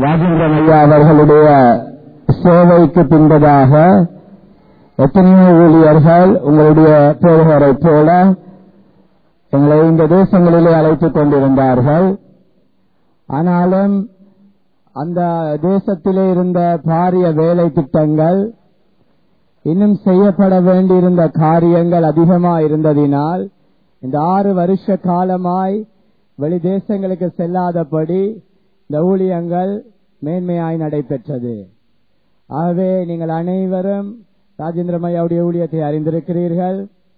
ராஜேந்திரன் ஐயா அவர்களுடைய சேவைக்கு பின்பதாக எத்தனையோ ஊழியர்கள் உங்களுடைய போதகரை போல எங்களை இந்த தேசங்களிலே அழைத்துக் கொண்டிருந்தார்கள் ஆனாலும் அந்த தேசத்திலே இருந்த பாரிய வேலை திட்டங்கள் இன்னும் செய்யப்பட வேண்டியிருந்த காரியங்கள் அதிகமாக இருந்ததினால் இந்த ஆறு வருஷ காலமாய் வெளி தேசங்களுக்கு செல்லாதபடி இந்த ஊழியங்கள் மேன்மையாய் நடைபெற்றது ஆகவே நீங்கள் அனைவரும் ராஜேந்திரமையாவுடைய ஊழியத்தை அறிந்திருக்கிறீர்கள்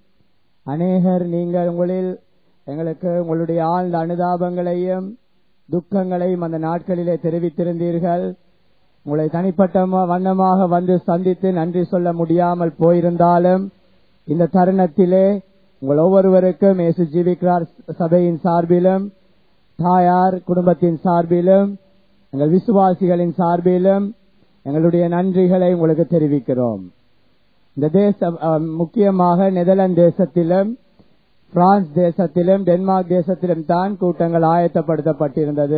அநேகர் நீங்கள் உங்களில் எங்களுக்கு உங்களுடைய ஆழ்ந்த அனுதாபங்களையும் துக்கங்களையும் அந்த நாட்களிலே தெரிவித்திருந்தீர்கள் உங்களை தனிப்பட்ட வண்ணமாக வந்து சந்தித்து நன்றி சொல்ல முடியாமல் போயிருந்தாலும் இந்த தருணத்திலே உங்கள் ஒவ்வொருவருக்கும் இயேசு ஜீவிக்கிறார் சபையின் சார்பிலும் தாயார் குடும்பத்தின் சார்பிலும் எங்கள் விசுவாசிகளின் சார்பிலும் எங்களுடைய நன்றிகளை உங்களுக்கு தெரிவிக்கிறோம் இந்த தேசம் முக்கியமாக நெதர்லாந்து தேசத்திலும் பிரான்ஸ் தேசத்திலும் டென்மார்க் தேசத்திலும் தான் கூட்டங்கள் ஆயத்தப்படுத்தப்பட்டிருந்தது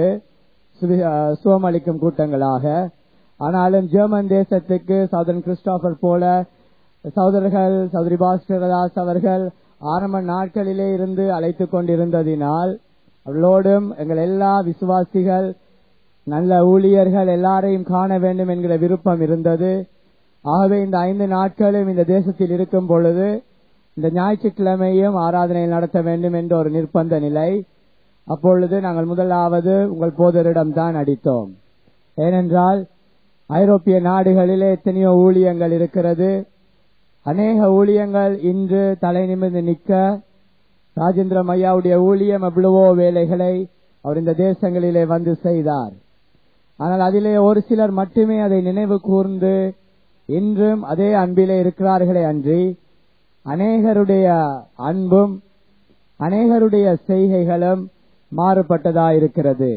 சுவமளிக்கும் கூட்டங்களாக ஆனாலும் ஜெர்மன் தேசத்துக்கு சௌதரன் கிறிஸ்டாபர் போல சகோதரர்கள் சௌதரி பாஸ்கரதாஸ் அவர்கள் ஆரம்ப நாட்களிலே இருந்து அழைத்துக் கொண்டிருந்ததினால் அவர்களோடும் எங்கள் எல்லா விசுவாசிகள் நல்ல ஊழியர்கள் எல்லாரையும் காண வேண்டும் என்கிற விருப்பம் இருந்தது ஆகவே இந்த ஐந்து நாட்களும் இந்த தேசத்தில் இருக்கும் பொழுது இந்த ஞாயிற்றுக்கிழமையும் ஆராதனை நடத்த வேண்டும் என்ற ஒரு நிர்பந்த நிலை அப்பொழுது நாங்கள் முதலாவது உங்கள் போதரிடம் தான் அடித்தோம் ஏனென்றால் ஐரோப்பிய நாடுகளிலே எத்தனையோ ஊழியங்கள் இருக்கிறது அநேக ஊழியங்கள் இன்று தலை நிமிர்ந்து நிற்க ராஜேந்திர மையாவுடைய ஊழியம் எவ்வளவோ வேலைகளை அவர் இந்த தேசங்களிலே வந்து செய்தார் ஆனால் அதிலே ஒரு சிலர் மட்டுமே அதை நினைவு கூர்ந்து இன்றும் அதே அன்பிலே இருக்கிறார்களே அன்றி அநேகருடைய அன்பும் அநேகருடைய செய்கைகளும் மாறுபட்டதாயிருக்கிறது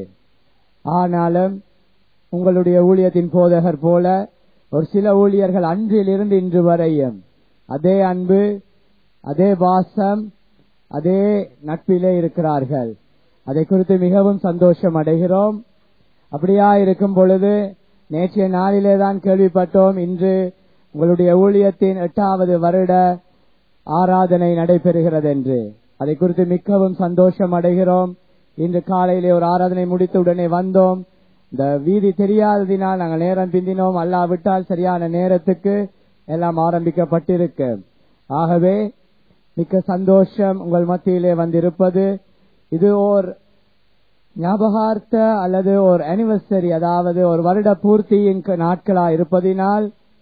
ஆனாலும் உங்களுடைய ஊழியத்தின் போதகர் போல ஒரு சில ஊழியர்கள் அன்றிலிருந்து இன்று வரையும் அதே அன்பு அதே வாசம் அதே நட்பிலே இருக்கிறார்கள் அதை குறித்து மிகவும் சந்தோஷம் அடைகிறோம் அப்படியா இருக்கும் பொழுது நேற்றைய நாளிலே தான் கேள்விப்பட்டோம் இன்று உங்களுடைய ஊழியத்தின் எட்டாவது வருட ஆராதனை நடைபெறுகிறது என்று அதை குறித்து மிகவும் சந்தோஷம் அடைகிறோம் இன்று காலையிலே ஒரு ஆராதனை முடித்த உடனே வந்தோம் இந்த வீதி தெரியாததினால் நாங்கள் நேரம் பிந்தினோம் அல்லாவிட்டால் சரியான நேரத்துக்கு எல்லாம் ஆரம்பிக்கப்பட்டிருக்கு ஆகவே மிக்க சந்தோஷம் உங்கள் மத்தியிலே வந்திருப்பது இது ஓர் ஞாபகார்த்த அல்லது ஒரு அனிவர்சரி அதாவது ஒரு வருட பூர்த்தியின் நாட்களா இருப்பதினால்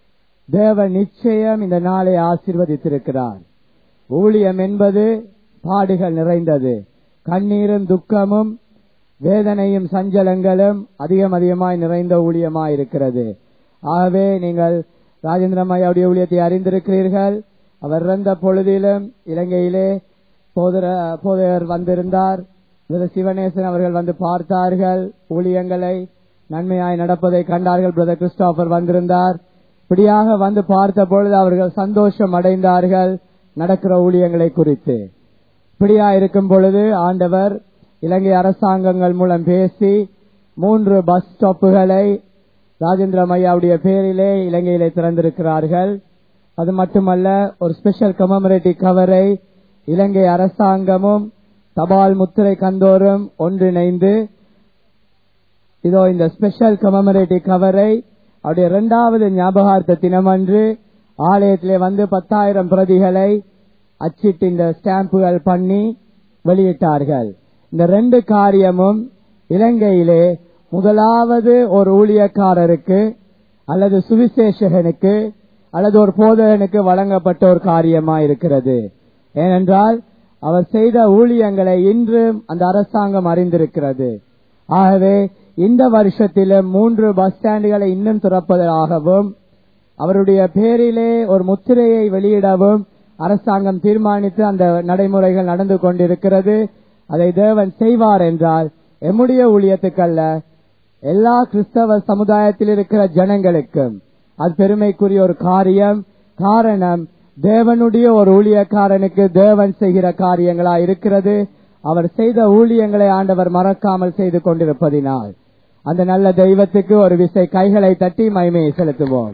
தேவ நிச்சயம் இந்த நாளை ஆசிர்வதித்திருக்கிறார் ஊழியம் என்பது பாடுகள் நிறைந்தது கண்ணீரும் துக்கமும் வேதனையும் சஞ்சலங்களும் அதிகம் அதிகமாய் நிறைந்த ஊழியமாய் இருக்கிறது ஆகவே நீங்கள் ராஜேந்திரமாயாவுடைய ஊழியத்தை அறிந்திருக்கிறீர்கள் அவர் இறந்த பொழுதிலும் இலங்கையிலே போதர போதகர் வந்திருந்தார் சிவநேசன் அவர்கள் வந்து பார்த்தார்கள் ஊழியங்களை நன்மையாய் நடப்பதை கண்டார்கள் பிரதர் கிறிஸ்டாபர் வந்திருந்தார் இப்படியாக வந்து பார்த்த பொழுது அவர்கள் சந்தோஷம் அடைந்தார்கள் நடக்கிற ஊழியங்களை குறித்து இப்படியா இருக்கும் பொழுது ஆண்டவர் இலங்கை அரசாங்கங்கள் மூலம் பேசி மூன்று பஸ் ஸ்டாப்புகளை ராஜேந்திர மையாவுடைய பேரிலே இலங்கையிலே திறந்திருக்கிறார்கள் அது மட்டுமல்ல ஒரு ஸ்பெஷல் கமமரேட்டிவ் கவரை இலங்கை அரசாங்கமும் தபால் முத்திரை கந்தோரும் ஒன்றிணைந்து இதோ இந்த ஸ்பெஷல் கமமரேட்டிவ் கவரை அவருடைய இரண்டாவது ஞாபகார்த்த தினமன்று ஆலயத்திலே வந்து பத்தாயிரம் பிரதிகளை அச்சிட்டு இந்த ஸ்டாம்புகள் பண்ணி வெளியிட்டார்கள் இந்த ரெண்டு காரியமும் இலங்கையிலே முதலாவது ஒரு ஊழியக்காரருக்கு அல்லது சுவிசேஷகனுக்கு அல்லது ஒரு போதகனுக்கு வழங்கப்பட்ட ஒரு காரியமா இருக்கிறது ஏனென்றால் அவர் செய்த ஊழியங்களை இன்றும் அந்த அரசாங்கம் அறிந்திருக்கிறது ஆகவே இந்த வருஷத்திலும் மூன்று பஸ் ஸ்டாண்டுகளை இன்னும் திறப்பதாகவும் அவருடைய பேரிலே ஒரு முத்திரையை வெளியிடவும் அரசாங்கம் தீர்மானித்து அந்த நடைமுறைகள் நடந்து கொண்டிருக்கிறது அதை தேவன் செய்வார் என்றால் எம்முடைய ஊழியத்துக்கல்ல எல்லா கிறிஸ்தவ சமுதாயத்தில் இருக்கிற ஜனங்களுக்கும் அது பெருமைக்குரிய ஒரு காரியம் காரணம் தேவனுடைய ஒரு ஊழியக்காரனுக்கு தேவன் செய்கிற காரியங்களா இருக்கிறது அவர் செய்த ஊழியங்களை ஆண்டவர் மறக்காமல் செய்து கொண்டிருப்பதினால் அந்த நல்ல தெய்வத்துக்கு ஒரு விசை கைகளை தட்டி மகிமையை செலுத்துவோம்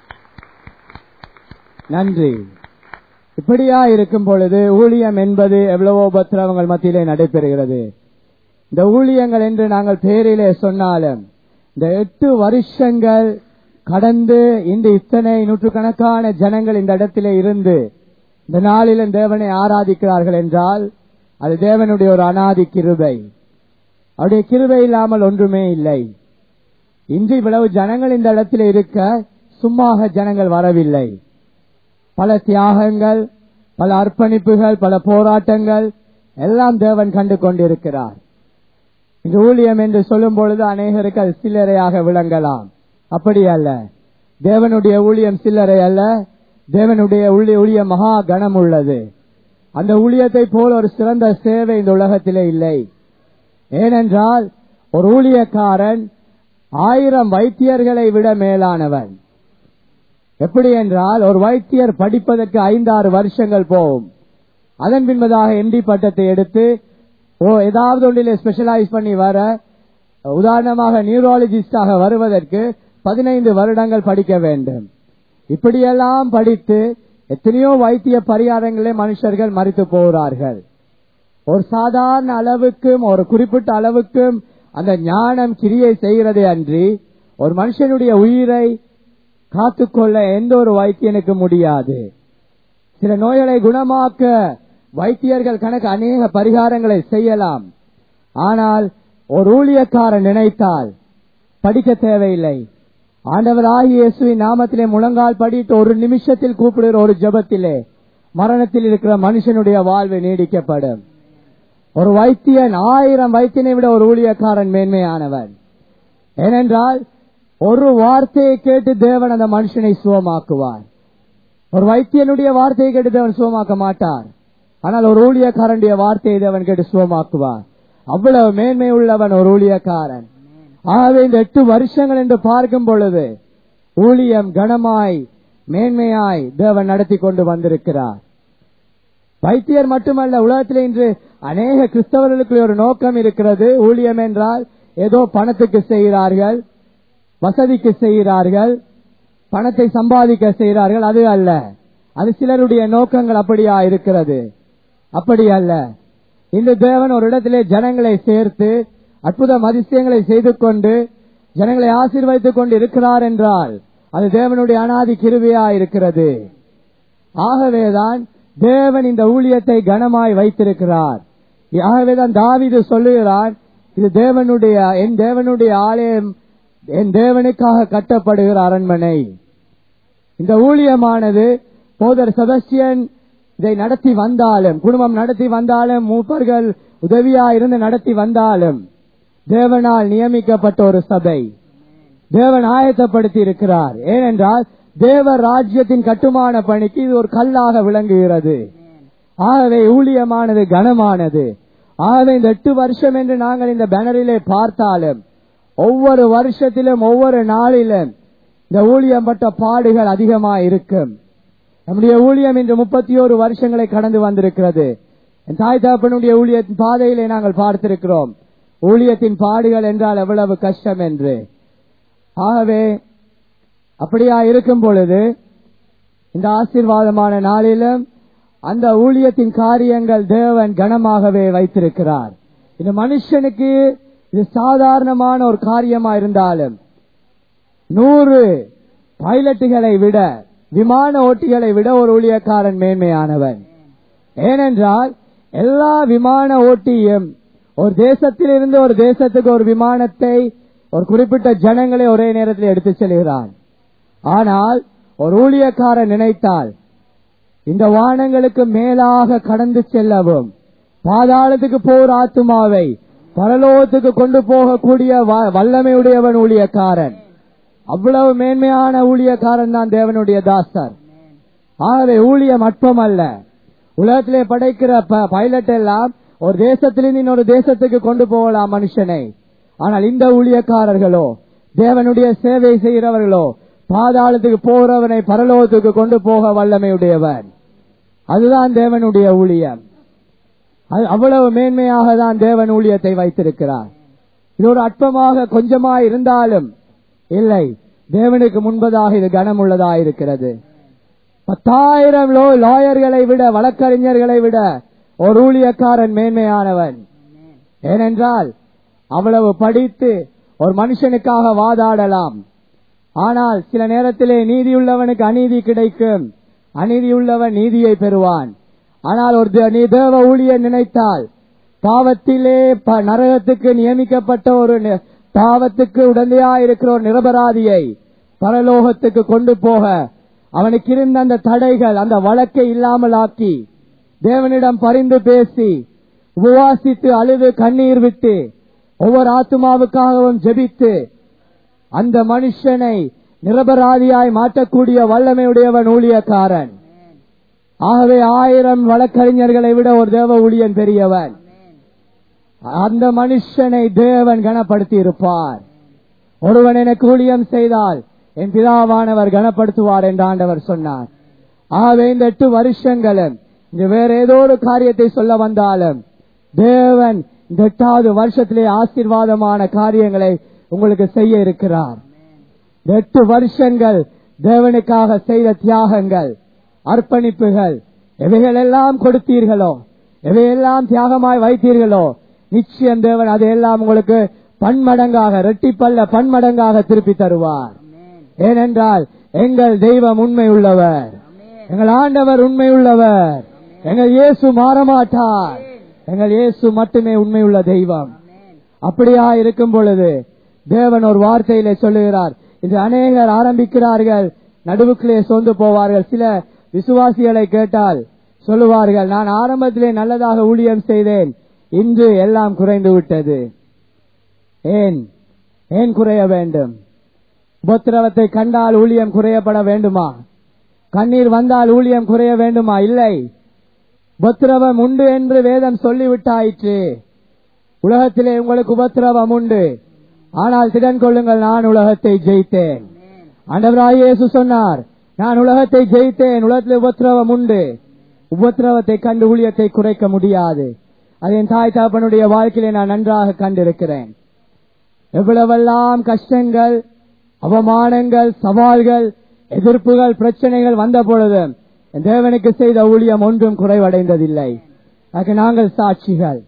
நன்றி இப்படியா இருக்கும் பொழுது ஊழியம் என்பது எவ்வளவோ உபத்திரவங்கள் மத்தியிலே நடைபெறுகிறது இந்த ஊழியங்கள் என்று நாங்கள் பேரிலே சொன்னாலும் இந்த எட்டு வருஷங்கள் கடந்து இந்த இத்தனை நூற்றுக்கணக்கான ஜனங்கள் இந்த இடத்திலே இருந்து இந்த நாளிலும் தேவனை ஆராதிக்கிறார்கள் என்றால் அது தேவனுடைய ஒரு அனாதி கிருபை அவருடைய கிருபை இல்லாமல் ஒன்றுமே இல்லை இன்று இவ்வளவு ஜனங்கள் இந்த இடத்தில் இருக்க சும்மாக ஜனங்கள் வரவில்லை பல தியாகங்கள் பல அர்ப்பணிப்புகள் பல போராட்டங்கள் எல்லாம் தேவன் கண்டு கொண்டிருக்கிறார் இந்த ஊழியம் என்று சொல்லும் பொழுது அநேகருக்கு அது சில்லறையாக விளங்கலாம் அப்படி அல்ல தேவனுடைய ஊழியம் சில்லறை அல்ல தேவனுடைய ஊழியம் மகா கனம் உள்ளது அந்த ஊழியத்தை போல் ஒரு சிறந்த சேவை இந்த உலகத்திலே இல்லை ஏனென்றால் ஒரு ஊழியக்காரன் ஆயிரம் வைத்தியர்களை விட மேலானவன் எப்படி என்றால் ஒரு வைத்தியர் படிப்பதற்கு ஐந்தாறு வருஷங்கள் போகும் அதன் பின்பதாக எம்டி பட்டத்தை எடுத்து ஓ ஏதாவது ஒன்றிலே ஸ்பெஷலைஸ் பண்ணி வர உதாரணமாக நியூராலஜிஸ்டாக வருவதற்கு பதினைந்து வருடங்கள் படிக்க வேண்டும் இப்படியெல்லாம் படித்து எத்தனையோ வைத்திய பரிகாரங்களே மனுஷர்கள் மறித்து போகிறார்கள் ஒரு சாதாரண அளவுக்கும் ஒரு குறிப்பிட்ட அளவுக்கும் அந்த ஞானம் கிரியை செய்கிறதே அன்றி ஒரு மனுஷனுடைய உயிரை காத்துக்கொள்ள எந்த ஒரு வைத்தியனுக்கு முடியாது சில நோய்களை குணமாக்க வைத்தியர்கள் கணக்கு அநேக பரிகாரங்களை செய்யலாம் ஆனால் ஒரு ஊழியக்காரன் நினைத்தால் படிக்க தேவையில்லை ஆண்டவர் இயேசுவின் நாமத்திலே முழங்கால் படிட்டு ஒரு நிமிஷத்தில் கூப்பிடுகிற ஒரு ஜபத்திலே மரணத்தில் இருக்கிற மனுஷனுடைய வாழ்வு நீடிக்கப்படும் ஒரு வைத்தியன் ஆயிரம் வைத்தியனை விட ஒரு ஊழியக்காரன் மேன்மையானவன் ஏனென்றால் ஒரு வார்த்தையை கேட்டு தேவன் அந்த மனுஷனை சுகமாக்குவார் ஒரு வைத்தியனுடைய வார்த்தையை கேட்டு தேவன் சுகமாக்க மாட்டார் ஆனால் ஒரு ஊழியக்காரனுடைய வார்த்தையை தேவன் கேட்டு சுகமாக்குவார் அவ்வளவு மேன்மை உள்ளவன் ஒரு ஊழியக்காரன் ஆகவே இந்த எட்டு வருஷங்கள் என்று பார்க்கும் பொழுது ஊழியம் கனமாய் மேன்மையாய் தேவன் நடத்தி கொண்டு வந்திருக்கிறார் வைத்தியர் மட்டுமல்ல உலகத்தில் இன்று அநேக கிறிஸ்தவர்களுக்கு ஒரு நோக்கம் இருக்கிறது ஊழியம் என்றால் ஏதோ பணத்துக்கு செய்கிறார்கள் வசதிக்கு செய்கிறார்கள் பணத்தை சம்பாதிக்க செய்கிறார்கள் அது அல்ல அது சிலருடைய நோக்கங்கள் அப்படியா இருக்கிறது அப்படி அல்ல இந்த தேவன் ஒரு இடத்திலே ஜனங்களை சேர்த்து அற்புத அதிசயங்களை செய்து கொண்டு ஜனங்களை ஆசீர்வதித்துக் கொண்டு இருக்கிறார் என்றால் அது தேவனுடைய அனாதி கிருவியா இருக்கிறது ஆகவேதான் தேவன் இந்த ஊழியத்தை கனமாய் வைத்திருக்கிறார் ஆகவேதான் தாவிது சொல்லுகிறான் இது தேவனுடைய என் தேவனுடைய ஆலயம் என் தேவனுக்காக கட்டப்படுகிற அரண்மனை இந்த ஊழியமானது போதர் செபஸ்டியன் இதை நடத்தி வந்தாலும் குடும்பம் நடத்தி வந்தாலும் மூப்பர்கள் உதவியா இருந்து நடத்தி வந்தாலும் தேவனால் நியமிக்கப்பட்ட ஒரு சபை தேவன் ஆயத்தப்படுத்தி இருக்கிறார் ஏனென்றால் தேவ ராஜ்யத்தின் கட்டுமான பணிக்கு இது ஒரு கல்லாக விளங்குகிறது ஆகவே ஊழியமானது கனமானது ஆகவே இந்த எட்டு வருஷம் என்று நாங்கள் இந்த பேனரிலே பார்த்தாலும் ஒவ்வொரு வருஷத்திலும் ஒவ்வொரு நாளிலும் இந்த ஊழியம் பட்ட பாடுகள் அதிகமா இருக்கும் நம்முடைய ஊழியம் இன்று முப்பத்தி ஓரு வருஷங்களை கடந்து வந்திருக்கிறது என் தாய் தகப்பனுடைய ஊழியத்தின் பாதையிலே நாங்கள் பார்த்திருக்கிறோம் ஊழியத்தின் பாடுகள் என்றால் எவ்வளவு கஷ்டம் என்று ஆகவே அப்படியா இருக்கும் பொழுது இந்த ஆசீர்வாதமான நாளிலும் அந்த ஊழியத்தின் காரியங்கள் தேவன் கனமாகவே வைத்திருக்கிறார் இந்த மனுஷனுக்கு இது சாதாரணமான ஒரு காரியமா இருந்தாலும் நூறு பைலட்டுகளை விட விமான ஓட்டிகளை விட ஒரு ஊழியக்காரன் மேன்மையானவன் ஏனென்றால் எல்லா விமான ஓட்டியும் ஒரு தேசத்திலிருந்து ஒரு தேசத்துக்கு ஒரு விமானத்தை ஒரு குறிப்பிட்ட ஜனங்களை ஒரே நேரத்தில் எடுத்து செல்கிறான் ஆனால் ஒரு ஊழியக்காரன் நினைத்தால் இந்த வானங்களுக்கு மேலாக கடந்து செல்லவும் பாதாளத்துக்கு போர் ஆத்துமாவை பரலோகத்துக்கு கொண்டு போகக்கூடிய வல்லமையுடையவன் ஊழியக்காரன் அவ்வளவு மேன்மையான ஊழியக்காரன் தான் தேவனுடைய தாசர் ஆகவே ஊழியம் அற்பம் அல்ல உலகத்திலே படைக்கிற பைலட் எல்லாம் ஒரு தேசத்திலிருந்து இன்னொரு தேசத்துக்கு கொண்டு போகலாம் மனுஷனை ஆனால் இந்த ஊழியக்காரர்களோ தேவனுடைய சேவை செய்கிறவர்களோ பாதாளத்துக்கு போறவனை பரலோகத்துக்கு கொண்டு போக வல்லமையுடையவன் அதுதான் தேவனுடைய ஊழியம் அவ்வளவு மேன்மையாக தான் தேவன் ஊழியத்தை வைத்திருக்கிறார் இது ஒரு அற்பமாக கொஞ்சமாய் இருந்தாலும் இல்லை தேவனுக்கு முன்பதாக இது கனமுள்ளதாக இருக்கிறது பத்தாயிரம் லோ லாயர்களை விட வழக்கறிஞர்களை விட ஒரு ஊழியக்காரன் மேன்மையானவன் ஏனென்றால் அவ்வளவு படித்து ஒரு மனுஷனுக்காக வாதாடலாம் ஆனால் சில நேரத்திலே நீதியுள்ளவனுக்கு அநீதி கிடைக்கும் அநீதியுள்ளவன் நீதியை பெறுவான் ஆனால் ஒரு தே- நீ தேவ ஊழியர் நினைத்தால் பாவத்திலே ப- நரகத்துக்கு நியமிக்கப்பட்ட ஒரு நி- பாவத்துக்கு உடந்தையா இருக்கிற ஒரு நிரபராதியை பரலோகத்துக்கு கொண்டு போக அவனுக்கு இருந்த அந்த தடைகள் அந்த வழக்கை இல்லாமல் ஆக்கி தேவனிடம் பரிந்து பேசி உபவாசித்து அழுது கண்ணீர் விட்டு ஒவ்வொரு ஆத்மாவுக்காகவும் ஜெபித்து அந்த மனுஷனை நிரபராதியாய் மாற்றக்கூடிய வல்லமையுடையவன் ஊழியக்காரன் ஆகவே ஆயிரம் வழக்கறிஞர்களை விட ஒரு தேவ ஊழியன் பெரியவன் அந்த மனுஷனை தேவன் கனப்படுத்தி இருப்பார் ஒருவன் எனக்கு ஊழியம் செய்தால் என் பிதாவானவர் கனப்படுத்துவார் என்று ஆண்டவர் சொன்னார் ஆகவே இந்த எட்டு வருஷங்களும் இங்க வேற ஏதோ ஒரு காரியத்தை சொல்ல வந்தாலும் தேவன் இந்த எட்டாவது வருஷத்திலே ஆசீர்வாதமான காரியங்களை உங்களுக்கு செய்ய இருக்கிறார் இந்த எட்டு வருஷங்கள் தேவனுக்காக செய்த தியாகங்கள் அர்ப்பணிப்புகள் எவைகளெல்லாம் கொடுத்தீர்களோ எவையெல்லாம் தியாகமாய் வைத்தீர்களோ நிச்சயம் தேவன் அதையெல்லாம் உங்களுக்கு பன்மடங்காக ரெட்டிப்பல்ல பன்மடங்காக திருப்பி தருவார் ஏனென்றால் எங்கள் தெய்வம் உண்மை உள்ளவர் எங்கள் ஆண்டவர் உண்மை உள்ளவர் எங்கள் இயேசு மாறமாட்டார் எங்கள் இயேசு மட்டுமே உண்மையுள்ள தெய்வம் அப்படியா இருக்கும் பொழுது தேவன் ஒரு வார்த்தையிலே சொல்லுகிறார் இது அநேகர் ஆரம்பிக்கிறார்கள் நடுவுக்குள்ளே சோர்ந்து போவார்கள் சில விசுவாசிகளை கேட்டால் சொல்லுவார்கள் நான் ஆரம்பத்திலே நல்லதாக ஊழியம் செய்தேன் இன்று எல்லாம் குறைந்து விட்டது ஏன் ஏன் குறைய வேண்டும் உபத்திரவத்தை கண்டால் ஊழியம் குறையப்பட வேண்டுமா கண்ணீர் வந்தால் ஊழியம் குறைய வேண்டுமா இல்லை உபத்திரவம் உண்டு என்று வேதம் சொல்லிவிட்டாயிற்று உலகத்திலே உங்களுக்கு உபத்திரவம் உண்டு ஆனால் திடன் கொள்ளுங்கள் நான் உலகத்தை ஜெயித்தேன் ஆண்டவராய் இயேசு சொன்னார் நான் உலகத்தை ஜெயித்தேன் உலகத்தில் உபத்திரவம் உண்டு உபத்திரவத்தை கண்டு ஊழியத்தை குறைக்க முடியாது அது என் தாய் தகப்பனுடைய வாழ்க்கையிலே நான் நன்றாக கண்டிருக்கிறேன் எவ்வளவெல்லாம் கஷ்டங்கள் அவமானங்கள் சவால்கள் எதிர்ப்புகள் பிரச்சனைகள் வந்த பொழுது என் தேவனுக்கு செய்த ஊழியம் ஒன்றும் குறைவடைந்ததில்லை அதுக்கு நாங்கள் சாட்சிகள்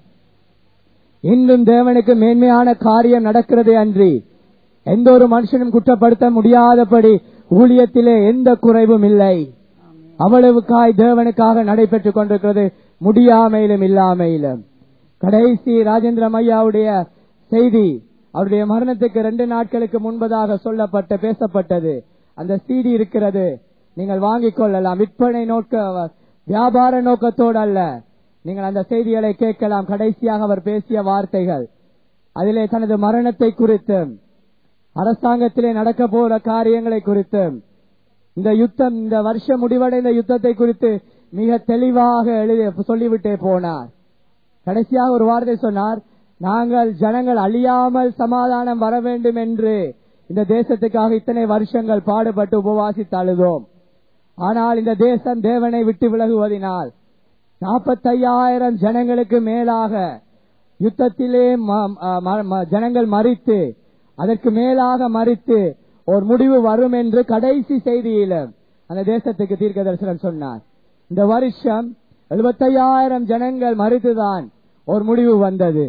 இன்றும் தேவனுக்கு மேன்மையான காரியம் நடக்கிறதே அன்றி எந்த ஒரு மனுஷனும் குற்றப்படுத்த முடியாதபடி ஊழியத்திலே எந்த குறைவும் இல்லை அவ்வளவுக்காய் தேவனுக்காக நடைபெற்றுக் கொண்டிருக்கிறது முடியாமையிலும் இல்லாமையிலும் கடைசி ராஜேந்திர ஐயாவுடைய செய்தி அவருடைய மரணத்துக்கு ரெண்டு நாட்களுக்கு முன்பதாக சொல்லப்பட்ட பேசப்பட்டது அந்த சீடி இருக்கிறது நீங்கள் வாங்கிக் கொள்ளலாம் விற்பனை நோக்க வியாபார நோக்கத்தோடு அல்ல நீங்கள் அந்த செய்திகளை கேட்கலாம் கடைசியாக அவர் பேசிய வார்த்தைகள் அதிலே தனது மரணத்தை குறித்தும் அரசாங்கத்திலே நடக்க போற காரியங்களை குறித்தும் இந்த யுத்தம் இந்த வருஷம் முடிவடைந்த யுத்தத்தை குறித்து மிக தெளிவாக எழுதி சொல்லிவிட்டே போனார் கடைசியாக ஒரு வார்த்தை சொன்னார் நாங்கள் ஜனங்கள் அழியாமல் சமாதானம் வர வேண்டும் என்று இந்த தேசத்துக்காக இத்தனை வருஷங்கள் பாடுபட்டு உபவாசித்து அழுதோம் ஆனால் இந்த தேசம் தேவனை விட்டு விலகுவதினால் நாற்பத்தையாயிரம் ஜனங்களுக்கு மேலாக யுத்தத்திலே ம- ம- ம- ஜனங்கள் மறித்து அதற்கு மேலாக மறித்து ஒரு முடிவு வரும் என்று கடைசி செய்தியில அந்த தேசத்துக்கு தீர்க்க தரிசனம் சொன்னார் இந்த வருஷம் எழுபத்தையாயிரம் ஜனங்கள் மறித்துதான் ஒரு முடிவு வந்தது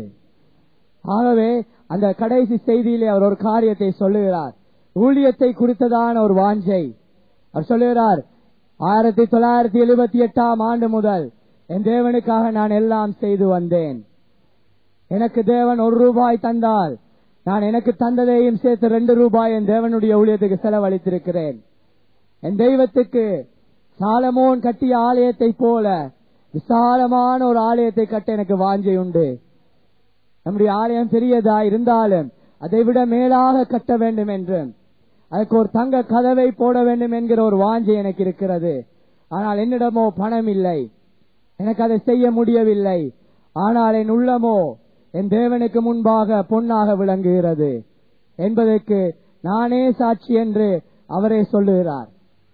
ஆகவே அந்த கடைசி செய்தியிலே அவர் ஒரு காரியத்தை சொல்லுகிறார் ஊழியத்தை குறித்ததான ஒரு வாஞ்சை அவர் சொல்லுகிறார் ஆயிரத்தி தொள்ளாயிரத்தி எழுபத்தி எட்டாம் ஆண்டு முதல் என் தேவனுக்காக நான் எல்லாம் செய்து வந்தேன் எனக்கு தேவன் ஒரு ரூபாய் தந்தால் நான் எனக்கு தந்ததையும் சேர்த்து ரெண்டு ரூபாய் என் தேவனுடைய ஊழியத்துக்கு செலவழித்திருக்கிறேன் என் தெய்வத்துக்கு சாலமோன் கட்டிய ஆலயத்தை போல விசாலமான ஒரு ஆலயத்தை கட்ட எனக்கு வாஞ்சை உண்டு நம்முடைய ஆலயம் பெரியதா இருந்தாலும் அதை விட மேலாக கட்ட வேண்டும் என்றும் அதுக்கு ஒரு தங்க கதவை போட வேண்டும் என்கிற ஒரு வாஞ்சை எனக்கு இருக்கிறது ஆனால் என்னிடமோ பணம் இல்லை எனக்கு அதை செய்ய முடியவில்லை ஆனால் என் உள்ளமோ என் தேவனுக்கு முன்பாக பொன்னாக விளங்குகிறது என்பதற்கு நானே சாட்சி என்று அவரே சொல்லுகிறார்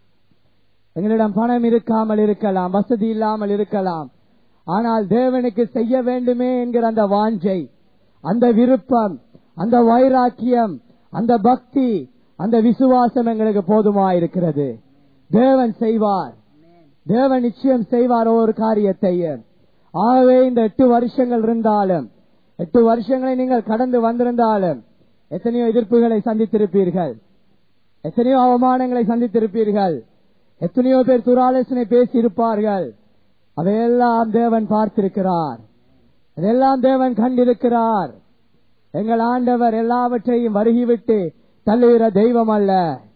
எங்களிடம் பணம் இருக்காமல் இருக்கலாம் வசதி இல்லாமல் இருக்கலாம் ஆனால் தேவனுக்கு செய்ய வேண்டுமே என்கிற அந்த வாஞ்சை அந்த விருப்பம் அந்த வைராக்கியம் அந்த பக்தி அந்த விசுவாசம் எங்களுக்கு போதுமா இருக்கிறது தேவன் செய்வார் தேவன் நிச்சயம் செய்வார் ஒரு காரியத்தையும் ஆகவே இந்த எட்டு வருஷங்கள் இருந்தாலும் எட்டு வருஷங்களை நீங்கள் கடந்து வந்திருந்தாலும் எத்தனையோ எதிர்ப்புகளை சந்தித்திருப்பீர்கள் எத்தனையோ அவமானங்களை சந்தித்திருப்பீர்கள் எத்தனையோ பேர் துராலோசனை பேசியிருப்பார்கள் அதையெல்லாம் தேவன் பார்த்திருக்கிறார் அதெல்லாம் தேவன் கண்டிருக்கிறார் எங்கள் ஆண்டவர் எல்லாவற்றையும் வருகிவிட்டு தள்ளுகிற தெய்வம் அல்ல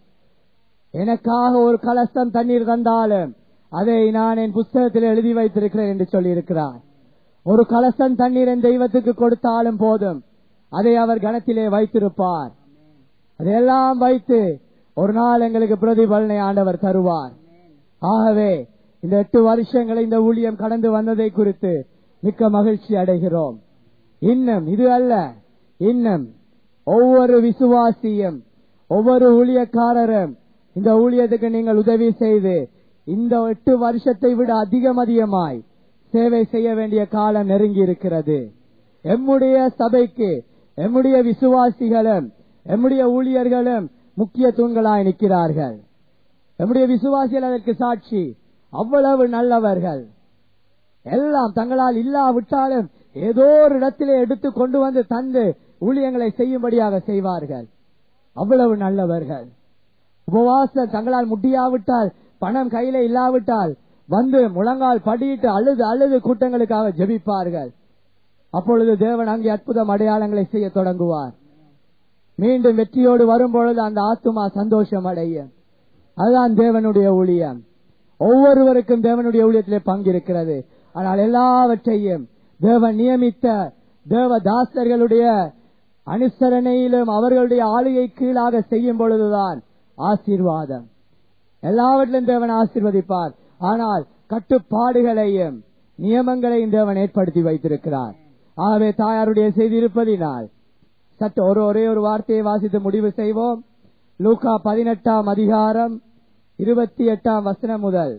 எனக்காக ஒரு கலசம் தண்ணீர் தந்தாலும் அதை நான் என் புஸ்தகத்தில் எழுதி வைத்திருக்கிறேன் என்று சொல்லியிருக்கிறார் ஒரு கலசம் தண்ணீர் என் தெய்வத்துக்கு கொடுத்தாலும் போதும் அதை அவர் கணத்திலே வைத்திருப்பார் அதையெல்லாம் வைத்து ஒரு நாள் எங்களுக்கு பிரதிபலனை ஆண்டவர் தருவார் ஆகவே இந்த எட்டு வருஷங்களை இந்த ஊழியம் கடந்து வந்ததை குறித்து மிக்க மகிழ்ச்சி அடைகிறோம் இன்னும் இது அல்ல இன்னும் ஒவ்வொரு விசுவாசியும் ஒவ்வொரு ஊழியக்காரரும் இந்த ஊழியத்துக்கு நீங்கள் உதவி செய்து இந்த எட்டு வருஷத்தை விட அதிகம் அதிகமாய் சேவை செய்ய வேண்டிய காலம் நெருங்கி இருக்கிறது எம்முடைய சபைக்கு எம்முடைய விசுவாசிகளும் எம்முடைய ஊழியர்களும் முக்கிய தூண்களாய் நிற்கிறார்கள் எம்முடைய விசுவாசிகள் அதற்கு சாட்சி அவ்வளவு நல்லவர்கள் எல்லாம் தங்களால் இல்லாவிட்டாலும் ஏதோ ஒரு இடத்திலே எடுத்து கொண்டு வந்து தந்து ஊழியங்களை செய்யும்படியாக செய்வார்கள் அவ்வளவு நல்லவர்கள் உபவாசம் தங்களால் முடியாவிட்டால் பணம் கையில இல்லாவிட்டால் வந்து முழங்கால் படியிட்டு அழுது அழுது கூட்டங்களுக்காக ஜெபிப்பார்கள் அப்பொழுது தேவன் அங்கே அற்புதம் அடையாளங்களை செய்ய தொடங்குவார் மீண்டும் வெற்றியோடு வரும் பொழுது அந்த ஆத்துமா சந்தோஷம் அடையும் அதுதான் தேவனுடைய ஊழியம் ஒவ்வொருவருக்கும் தேவனுடைய ஊழியத்திலே பங்கு இருக்கிறது ஆனால் எல்லாவற்றையும் தேவன் நியமித்த தேவ தாசர்களுடைய அனுசரணையிலும் அவர்களுடைய ஆளுகை கீழாக செய்யும் பொழுதுதான் ஆசீர்வாதம் எல்லாவற்றிலும் தேவன் ஆசீர்வதிப்பார் ஆனால் கட்டுப்பாடுகளையும் நியமங்களையும் தேவன் ஏற்படுத்தி வைத்திருக்கிறார் ஆகவே தாயாருடைய செய்தி இருப்பதினால் சற்று ஒரு ஒரே ஒரு வார்த்தையை வாசித்து முடிவு செய்வோம் லூகா பதினெட்டாம் அதிகாரம் இருபத்தி எட்டாம் வசனம் முதல்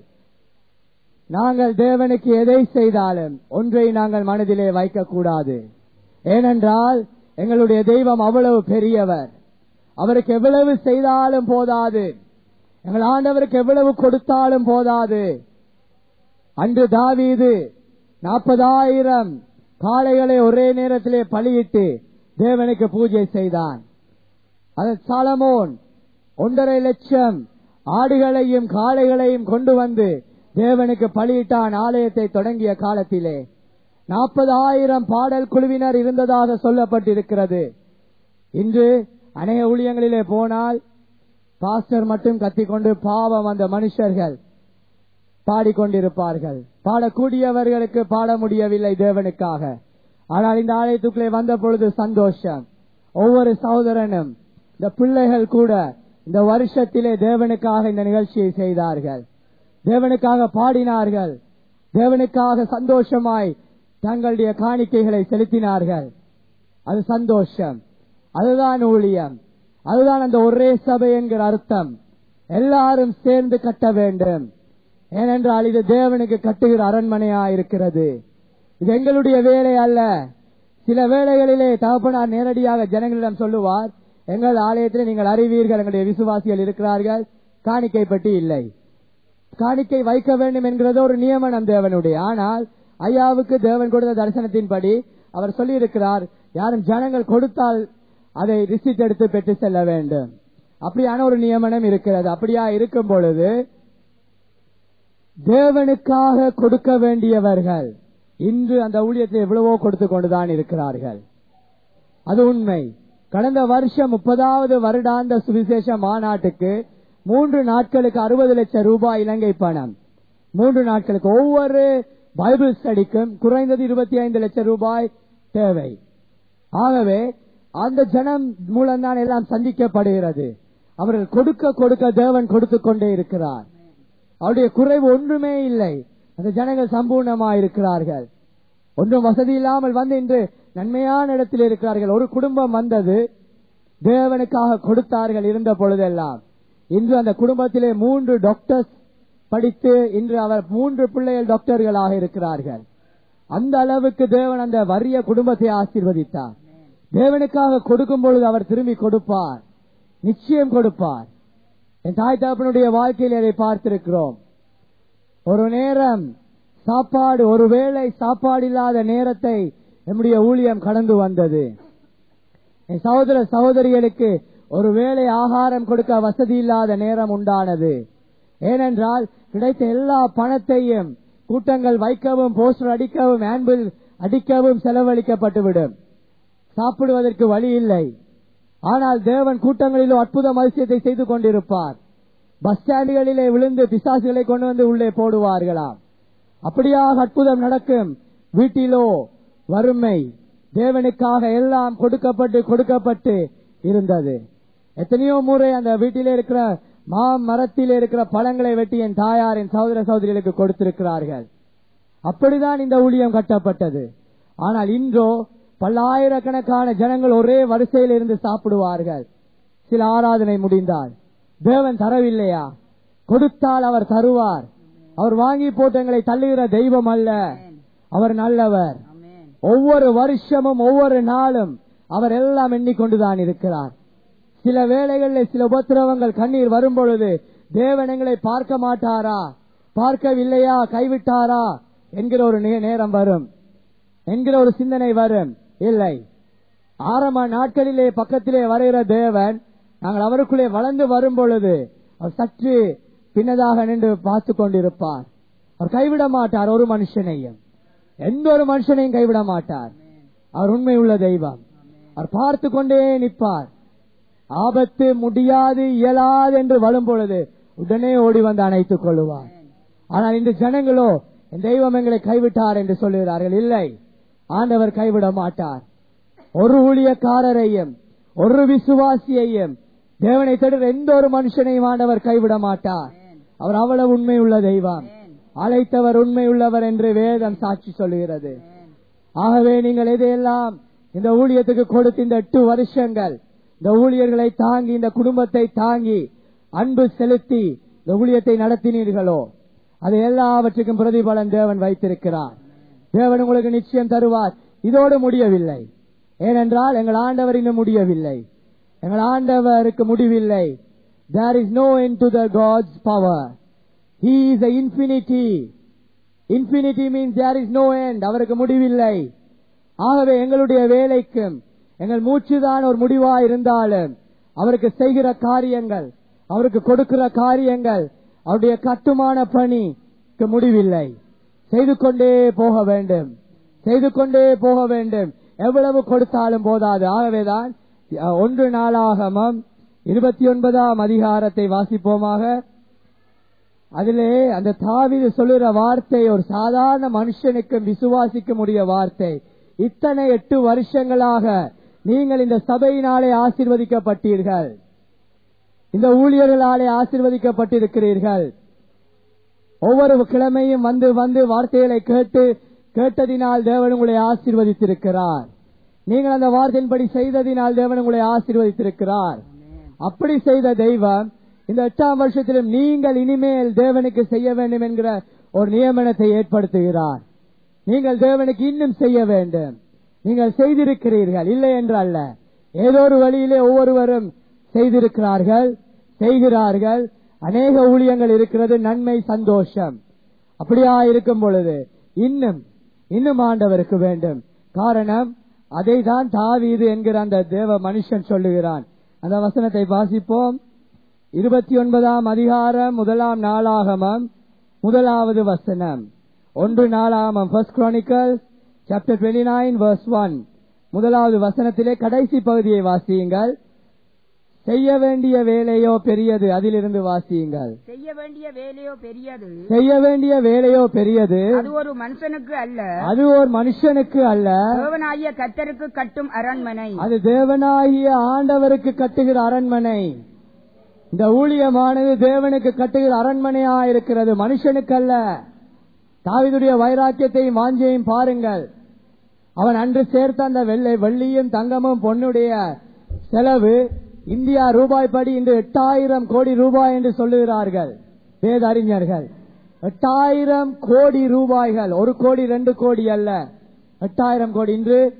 நாங்கள் தேவனுக்கு எதை செய்தாலும் ஒன்றை நாங்கள் மனதிலே வைக்கக்கூடாது ஏனென்றால் எங்களுடைய தெய்வம் அவ்வளவு பெரியவர் அவருக்கு எவ்வளவு செய்தாலும் போதாது எங்கள் ஆண்டவருக்கு எவ்வளவு கொடுத்தாலும் போதாது அன்று தாவீது நாற்பதாயிரம் காளைகளை ஒரே நேரத்திலே பலியிட்டு தேவனுக்கு பூஜை செய்தான் அதன் சாலமோன் ஒன்றரை லட்சம் ஆடுகளையும் காளைகளையும் கொண்டு வந்து தேவனுக்கு பலியிட்டான் ஆலயத்தை தொடங்கிய காலத்திலே நாற்பதாயிரம் பாடல் குழுவினர் இருந்ததாக சொல்லப்பட்டிருக்கிறது இன்று அநேக ஊழியங்களிலே போனால் பாஸ்டர் மட்டும் கத்திக்கொண்டு பாவம் அந்த மனுஷர்கள் பாடிக்கொண்டிருப்பார்கள் பாடக்கூடியவர்களுக்கு பாட முடியவில்லை தேவனுக்காக ஆனால் இந்த ஆலயத்துக்குள்ளே வந்த பொழுது சந்தோஷம் ஒவ்வொரு சகோதரனும் இந்த பிள்ளைகள் கூட இந்த வருஷத்திலே தேவனுக்காக இந்த நிகழ்ச்சியை செய்தார்கள் தேவனுக்காக பாடினார்கள் தேவனுக்காக சந்தோஷமாய் தங்களுடைய காணிக்கைகளை செலுத்தினார்கள் அது சந்தோஷம் அதுதான் ஊழியம் அதுதான் அந்த ஒரே சபை என்கிற அர்த்தம் எல்லாரும் சேர்ந்து கட்ட வேண்டும் ஏனென்றால் இது தேவனுக்கு கட்டுகிற அரண்மனையா இருக்கிறது இது எங்களுடைய வேலை அல்ல சில வேளைகளிலே தகப்பனார் நேரடியாக ஜனங்களிடம் சொல்லுவார் எங்கள் ஆலயத்தில் நீங்கள் அறிவீர்கள் எங்களுடைய விசுவாசிகள் இருக்கிறார்கள் காணிக்கை பற்றி இல்லை காணிக்கை வைக்க வேண்டும் என்கிறது ஒரு நியமனம் தேவனுடைய ஆனால் ஐயாவுக்கு தேவன் கொடுத்த தரிசனத்தின்படி அவர் சொல்லி இருக்கிறார் யாரும் ஜனங்கள் கொடுத்தால் அதை ரிசிட் எடுத்து பெற்று செல்ல வேண்டும் அப்படியான ஒரு நியமனம் இருக்கிறது அப்படியா இருக்கும் பொழுது தேவனுக்காக கொடுக்க வேண்டியவர்கள் இன்று அந்த ஊழியத்தில் எவ்வளவோ கொடுத்து கொண்டுதான் இருக்கிறார்கள் அது உண்மை கடந்த வருஷம் முப்பதாவது வருடாந்த சுவிசேஷ மாநாட்டுக்கு மூன்று நாட்களுக்கு அறுபது லட்சம் ரூபாய் இலங்கை பணம் மூன்று நாட்களுக்கு ஒவ்வொரு பைபிள் ஸ்டடிக்கும் குறைந்தது இருபத்தி ஐந்து லட்சம் ரூபாய் தேவை ஆகவே அந்த ஜனம் மூலம்தான் எல்லாம் சந்திக்கப்படுகிறது அவர்கள் கொடுக்க கொடுக்க தேவன் கொடுத்து கொண்டே இருக்கிறார் அவருடைய குறைவு ஒன்றுமே இல்லை அந்த ஜனங்கள் சம்பூர்ணமா இருக்கிறார்கள் ஒன்றும் வசதி இல்லாமல் வந்து இன்று நன்மையான இடத்தில் இருக்கிறார்கள் ஒரு குடும்பம் வந்தது தேவனுக்காக கொடுத்தார்கள் இருந்த பொழுதெல்லாம் இன்று அந்த குடும்பத்திலே மூன்று டாக்டர்ஸ் படித்து இன்று அவர் மூன்று பிள்ளைகள் டாக்டர்களாக இருக்கிறார்கள் அந்த அளவுக்கு தேவன் அந்த வறிய குடும்பத்தை ஆசீர்வதித்தார் தேவனுக்காக கொடுக்கும் பொழுது அவர் திரும்பி கொடுப்பார் நிச்சயம் கொடுப்பார் என் தாய் தகப்பனுடைய வாழ்க்கையில் அதை பார்த்திருக்கிறோம் ஒரு நேரம் சாப்பாடு ஒருவேளை சாப்பாடு இல்லாத நேரத்தை நம்முடைய ஊழியம் கடந்து வந்தது என் சகோதர சகோதரிகளுக்கு ஒருவேளை ஆகாரம் கொடுக்க வசதி இல்லாத நேரம் உண்டானது ஏனென்றால் கிடைத்த எல்லா பணத்தையும் கூட்டங்கள் வைக்கவும் போஸ்டர் அடிக்கவும் ஆம்பிள் அடிக்கவும் செலவழிக்கப்பட்டுவிடும் சாப்பிடுவதற்கு வழி இல்லை ஆனால் தேவன் கூட்டங்களிலும் அற்புதம் அதிசயத்தை செய்து கொண்டிருப்பார் பஸ் ஸ்டாண்டுகளிலே விழுந்து பிசாசுகளை கொண்டு வந்து உள்ளே போடுவார்களாம் அப்படியாக அற்புதம் நடக்கும் வீட்டிலோ வறுமை தேவனுக்காக எல்லாம் கொடுக்கப்பட்டு கொடுக்கப்பட்டு இருந்தது எத்தனையோ முறை அந்த வீட்டிலே இருக்கிற மா மரத்திலே இருக்கிற பழங்களை வெட்டி என் தாயார் என் சகோதர சகோதரிகளுக்கு கொடுத்திருக்கிறார்கள் அப்படிதான் இந்த ஊழியம் கட்டப்பட்டது ஆனால் இன்றோ பல்லாயிரக்கணக்கான ஜனங்கள் ஒரே வரிசையில் இருந்து சாப்பிடுவார்கள் சில ஆராதனை முடிந்தால் தேவன் தரவில்லையா கொடுத்தால் அவர் தருவார் அவர் வாங்கி போட்டங்களை தள்ளுகிற தெய்வம் அல்ல அவர் நல்லவர் ஆமென் ஒவ்வொரு வருஷமும் ஒவ்வொரு நாளும் அவர் எல்லாம் எண்ணிக்கொண்டுதான் இருக்கிறார் சில வேளைகளில் சில உபத்திரவங்கள் கண்ணீர் வரும் பொழுது தேவன் எங்களை பார்க்க மாட்டாரா பார்க்கவில்லையா கைவிட்டாரா என்கிற ஒரு நே- நேரம் வரும் என்கிற ஒரு சிந்தனை வரும் இல்லை ஆரம்ப நாட்களிலே பக்கத்திலே வருகிற தேவன் நாங்கள் அவருக்குள்ளே வளர்ந்து வரும் பொழுது அவர் சற்று பின்னதாக நின்று பார்த்து கொண்டிருப்பார் அவர் கைவிட மாட்டார் ஒரு மனுஷனையும் எந்த ஒரு மனுஷனையும் கைவிட மாட்டார் அவர் உண்மை உள்ள தெய்வம் அவர் பார்த்து கொண்டே நிற்பார் ஆபத்து முடியாது இயலாது என்று வரும் பொழுது உடனே ஓடி வந்து அணைத்துக் கொள்ளுவார் ஆனால் இந்த ஜனங்களோ என் தெய்வம் எங்களை கைவிட்டார் என்று சொல்லுகிறார்கள் இல்லை ஆண்டவர் கைவிட மாட்டார் ஒரு ஊழியக்காரரையும் ஒரு விசுவாசியையும் தேவனை தடுற எந்த ஒரு மனுஷனையும் ஆண்டவர் கைவிட மாட்டார் அவர் அவ்வளவு உண்மை உள்ள தெய்வம் அழைத்தவர் உண்மை உள்ளவர் என்று வேதம் சாட்சி சொல்லுகிறது ஆகவே நீங்கள் எதையெல்லாம் இந்த ஊழியத்துக்கு கொடுத்த இந்த எட்டு வருஷங்கள் இந்த ஊழியர்களை தாங்கி இந்த குடும்பத்தை தாங்கி அன்பு செலுத்தி இந்த ஊழியத்தை நடத்தினீர்களோ அது எல்லாவற்றுக்கும் பிரதிபலன் தேவன் வைத்திருக்கிறார் தேவன் உங்களுக்கு நிச்சயம் தருவார் இதோடு முடியவில்லை ஏனென்றால் எங்கள் ஆண்டவர் இன்னும் முடியவில்லை எங்கள் ஆண்டவருக்கு முடிவில்லை there is no end to the god's power he is infinity infinity means there is no end அவருக்கு முடிவில்லை ஆகவே எங்களுடைய வேலைக்கும் எங்கள் மூச்சுதான் ஒரு முடிவா இருந்தாலும் அவருக்கு செய்கிற காரியங்கள் அவருக்கு கொடுக்கிற காரியங்கள் அவருடைய கட்டுமான பணிக்கு முடிவில்லை செய்து கொண்டே போக வேண்டும் செய்து கொண்டே போக வேண்டும் எவ்வளவு கொடுத்தாலும் போதாது ஆகவேதான் அஹ், ஒன்று நாளாகமம் இருபத்தி ஒன்பதாம் அதிகாரத்தை வாசிப்போமாக அதிலே அந்த தாவீது சொல்லுற வார்த்தை ஒரு சாதாரண மனுஷனுக்கும் விசுவாசிக்க முடிய வார்த்தை இத்தனை எட்டு வருஷங்களாக நீங்கள் இந்த சபையினாலே ஆசீர்வதிக்கப்பட்டீர்கள் இந்த ஊழியர்களாலே ஆசீர்வதிக்கப்பட்டிருக்கிறீர்கள் ஒவ்வொரு கிழமையும் வந்து வந்து வார்த்தைகளை கேட்டு கேட்டதினால் தேவன் உங்களை ஆசீர்வதித்திருக்கிறார் நீங்கள் அந்த வார்த்தையின்படி செய்ததினால் தேவன் உங்களை ஆசீர்வதித்திருக்கிறார் அப்படி செய்த தெய்வம் இந்த எட்டாம் வருஷத்திலும் நீங்கள் இனிமேல் தேவனுக்கு செய்ய வேண்டும் என்கிற ஒரு நியமனத்தை ஏற்படுத்துகிறார் நீங்கள் தேவனுக்கு இன்னும் செய்ய வேண்டும் நீங்கள் செய்திருக்கிறீர்கள் இல்லை என்று அல்ல ஏதோ ஒரு வழியிலே ஒவ்வொருவரும் செய்திருக்கிறார்கள் செய்கிறார்கள் அநேக ஊழியங்கள் இருக்கிறது நன்மை சந்தோஷம் அப்படியா இருக்கும் பொழுது இன்னும் இன்னும் ஆண்டவருக்கு வேண்டும் காரணம் அதை தான் தாவீது என்கிற அந்த தேவ மனுஷன் சொல்லுகிறான் அந்த வசனத்தை வாசிப்போம் இருபத்தி ஒன்பதாம் அதிகாரம் முதலாம் நாளாகமம் முதலாவது வசனம் ஒன்று நாளாகமம் first chronicle chapter twenty nine verse one முதலாவது வசனத்திலே கடைசி பகுதியை வாசியுங்கள் செய்ய வேண்டிய வேலையோ பெரியது அதிலிருந்து வாசியுங்கள் செய்ய வேண்டிய வேலையோ பெரியது செய்ய வேண்டிய வேலையோ பெரியது அது ஒரு மனுஷனுக்கு அல்ல அது ஒரு மனுஷனுக்கு அல்ல தேவனாகிய கத்தருக்கு கட்டும் அரண்மனை அது தேவனாகிய ஆண்டவருக்கு கட்டுகிற அரண்மனை இந்த ஊழியமானது தேவனுக்கு கட்டுகிற அரண்மனையா இருக்கிறது மனுஷனுக்கு அல்ல தாவிதுடைய வைராக்கியத்தையும் வாஞ்சையும் பாருங்கள் அவன் அன்று சேர்த்த அந்த வெள்ளை வெள்ளியும் தங்கமும் பொன்னுடைய செலவு இந்தியா ரூபாய் படி இன்று எட்டாயிரம் கோடி ரூபாய் என்று சொல்லுகிறார்கள் வேத அறிஞர்கள் எட்டாயிரம் கோடி ரூபாய்கள் ஒரு கோடி ரெண்டு கோடி அல்ல எட்டாயிரம் கோடி இன்று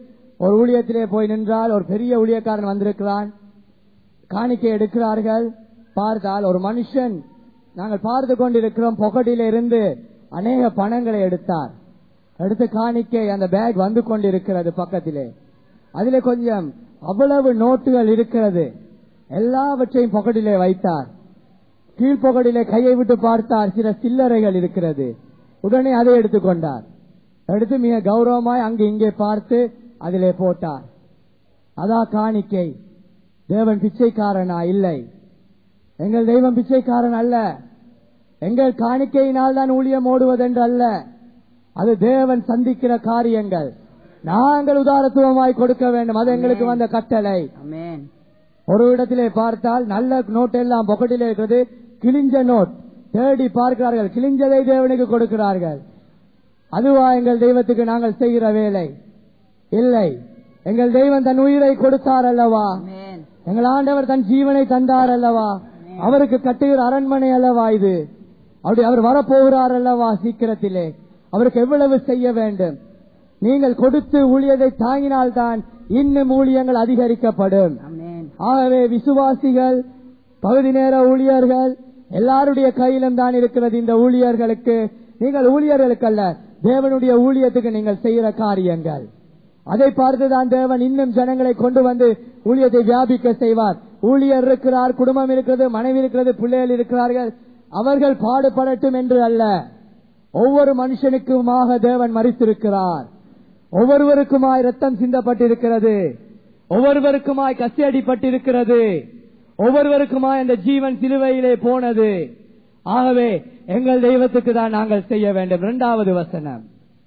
ஒரு ஊழியத்திலே போய் நின்றால் ஒரு பெரிய ஊழியக்காரன் வந்திருக்கிறான் காணிக்கை எடுக்கிறார்கள் பார்த்தால் ஒரு மனுஷன் நாங்கள் பார்த்து கொண்டிருக்கிறோம் பொக்கட்டில இருந்து அநேக பணங்களை எடுத்தார் எடுத்து காணிக்கை அந்த பேக் வந்து கொண்டிருக்கிறது பக்கத்திலே அதிலே கொஞ்சம் அவ்வளவு நோட்டுகள் இருக்கிறது எல்லாவற்றையும் பொக்கட்டிலே வைத்தார் கீழ்ப்பொகடிலே கையை விட்டு பார்த்தார் சில சில்லறைகள் இருக்கிறது உடனே அதை எடுத்துக்கொண்டார் எடுத்து மிக கௌரவமாய் அங்கு இங்கே பார்த்து அதிலே போட்டார் அதா காணிக்கை தேவன் பிச்சைக்காரனா இல்லை எங்கள் தெய்வம் பிச்சைக்காரன் அல்ல எங்கள் காணிக்கையினால் தான் ஊழியம் ஓடுவதென்று அல்ல அது தேவன் சந்திக்கிற காரியங்கள் நாங்கள் உதாரத்துவமாய் கொடுக்க வேண்டும் அது எங்களுக்கு வந்த கட்டளை அமேன் ஒரு இடத்திலே பார்த்தால் நல்ல நோட் எல்லாம் பொக்கட்டிலே இருக்கிறது கிழிஞ்ச நோட் தேடி பார்க்கிறார்கள் கிழிஞ்சதை தேவனுக்கு கொடுக்கிறார்கள் அதுவா எங்கள் தெய்வத்துக்கு நாங்கள் செய்கிற வேலை இல்லை எங்கள் தெய்வம் தன் உயிரை கொடுத்தார் அல்லவா அமேன் எங்கள் ஆண்டவர் தன் ஜீவனை தந்தார் அல்லவா அவருக்கு கட்டுகிற அரண்மனை அல்லவா இது அப்படி அவர் வரப்போகிறார் அல்லவா சீக்கிரத்திலே அவருக்கு எவ்வளவு செய்ய வேண்டும் நீங்கள் கொடுத்து ஊழியதை தாங்கினால்தான் இன்னும் ஊழியங்கள் அதிகரிக்கப்படும் அமேன் ஆகவே விசுவாசிகள் பகுதி நேர ஊழியர்கள் எல்லாருடைய கையிலும் தான் இருக்கிறது இந்த ஊழியர்களுக்கு நீங்கள் ஊழியர்களுக்கு அல்ல தேவனுடைய ஊழியத்துக்கு நீங்கள் செய்கிற காரியங்கள் அதை பார்த்துதான் தேவன் இன்னும் ஜனங்களை கொண்டு வந்து ஊழியத்தை வியாபிக்க செய்வார் ஊழியர் இருக்கிறார் குடும்பம் இருக்கிறது மனைவி இருக்கிறது பிள்ளைகள் இருக்கிறார்கள் அவர்கள் பாடுபடட்டும் என்று அல்ல ஒவ்வொரு மனுஷனுக்குமாக தேவன் மறித்திருக்கிறார் ஒவ்வொருவருக்குமாய் ரத்தம் சிந்தப்பட்டிருக்கிறது ஒவ்வொருவருக்குமாய் கசியடிப்பட்டிருக்கிறது ஒவ்வொருவருக்குமாய் அந்த ஜீவன் சிலுவையிலே போனது ஆகவே எங்கள் தெய்வத்துக்கு தான் நாங்கள் செய்ய வேண்டும் இரண்டாவது வசனம்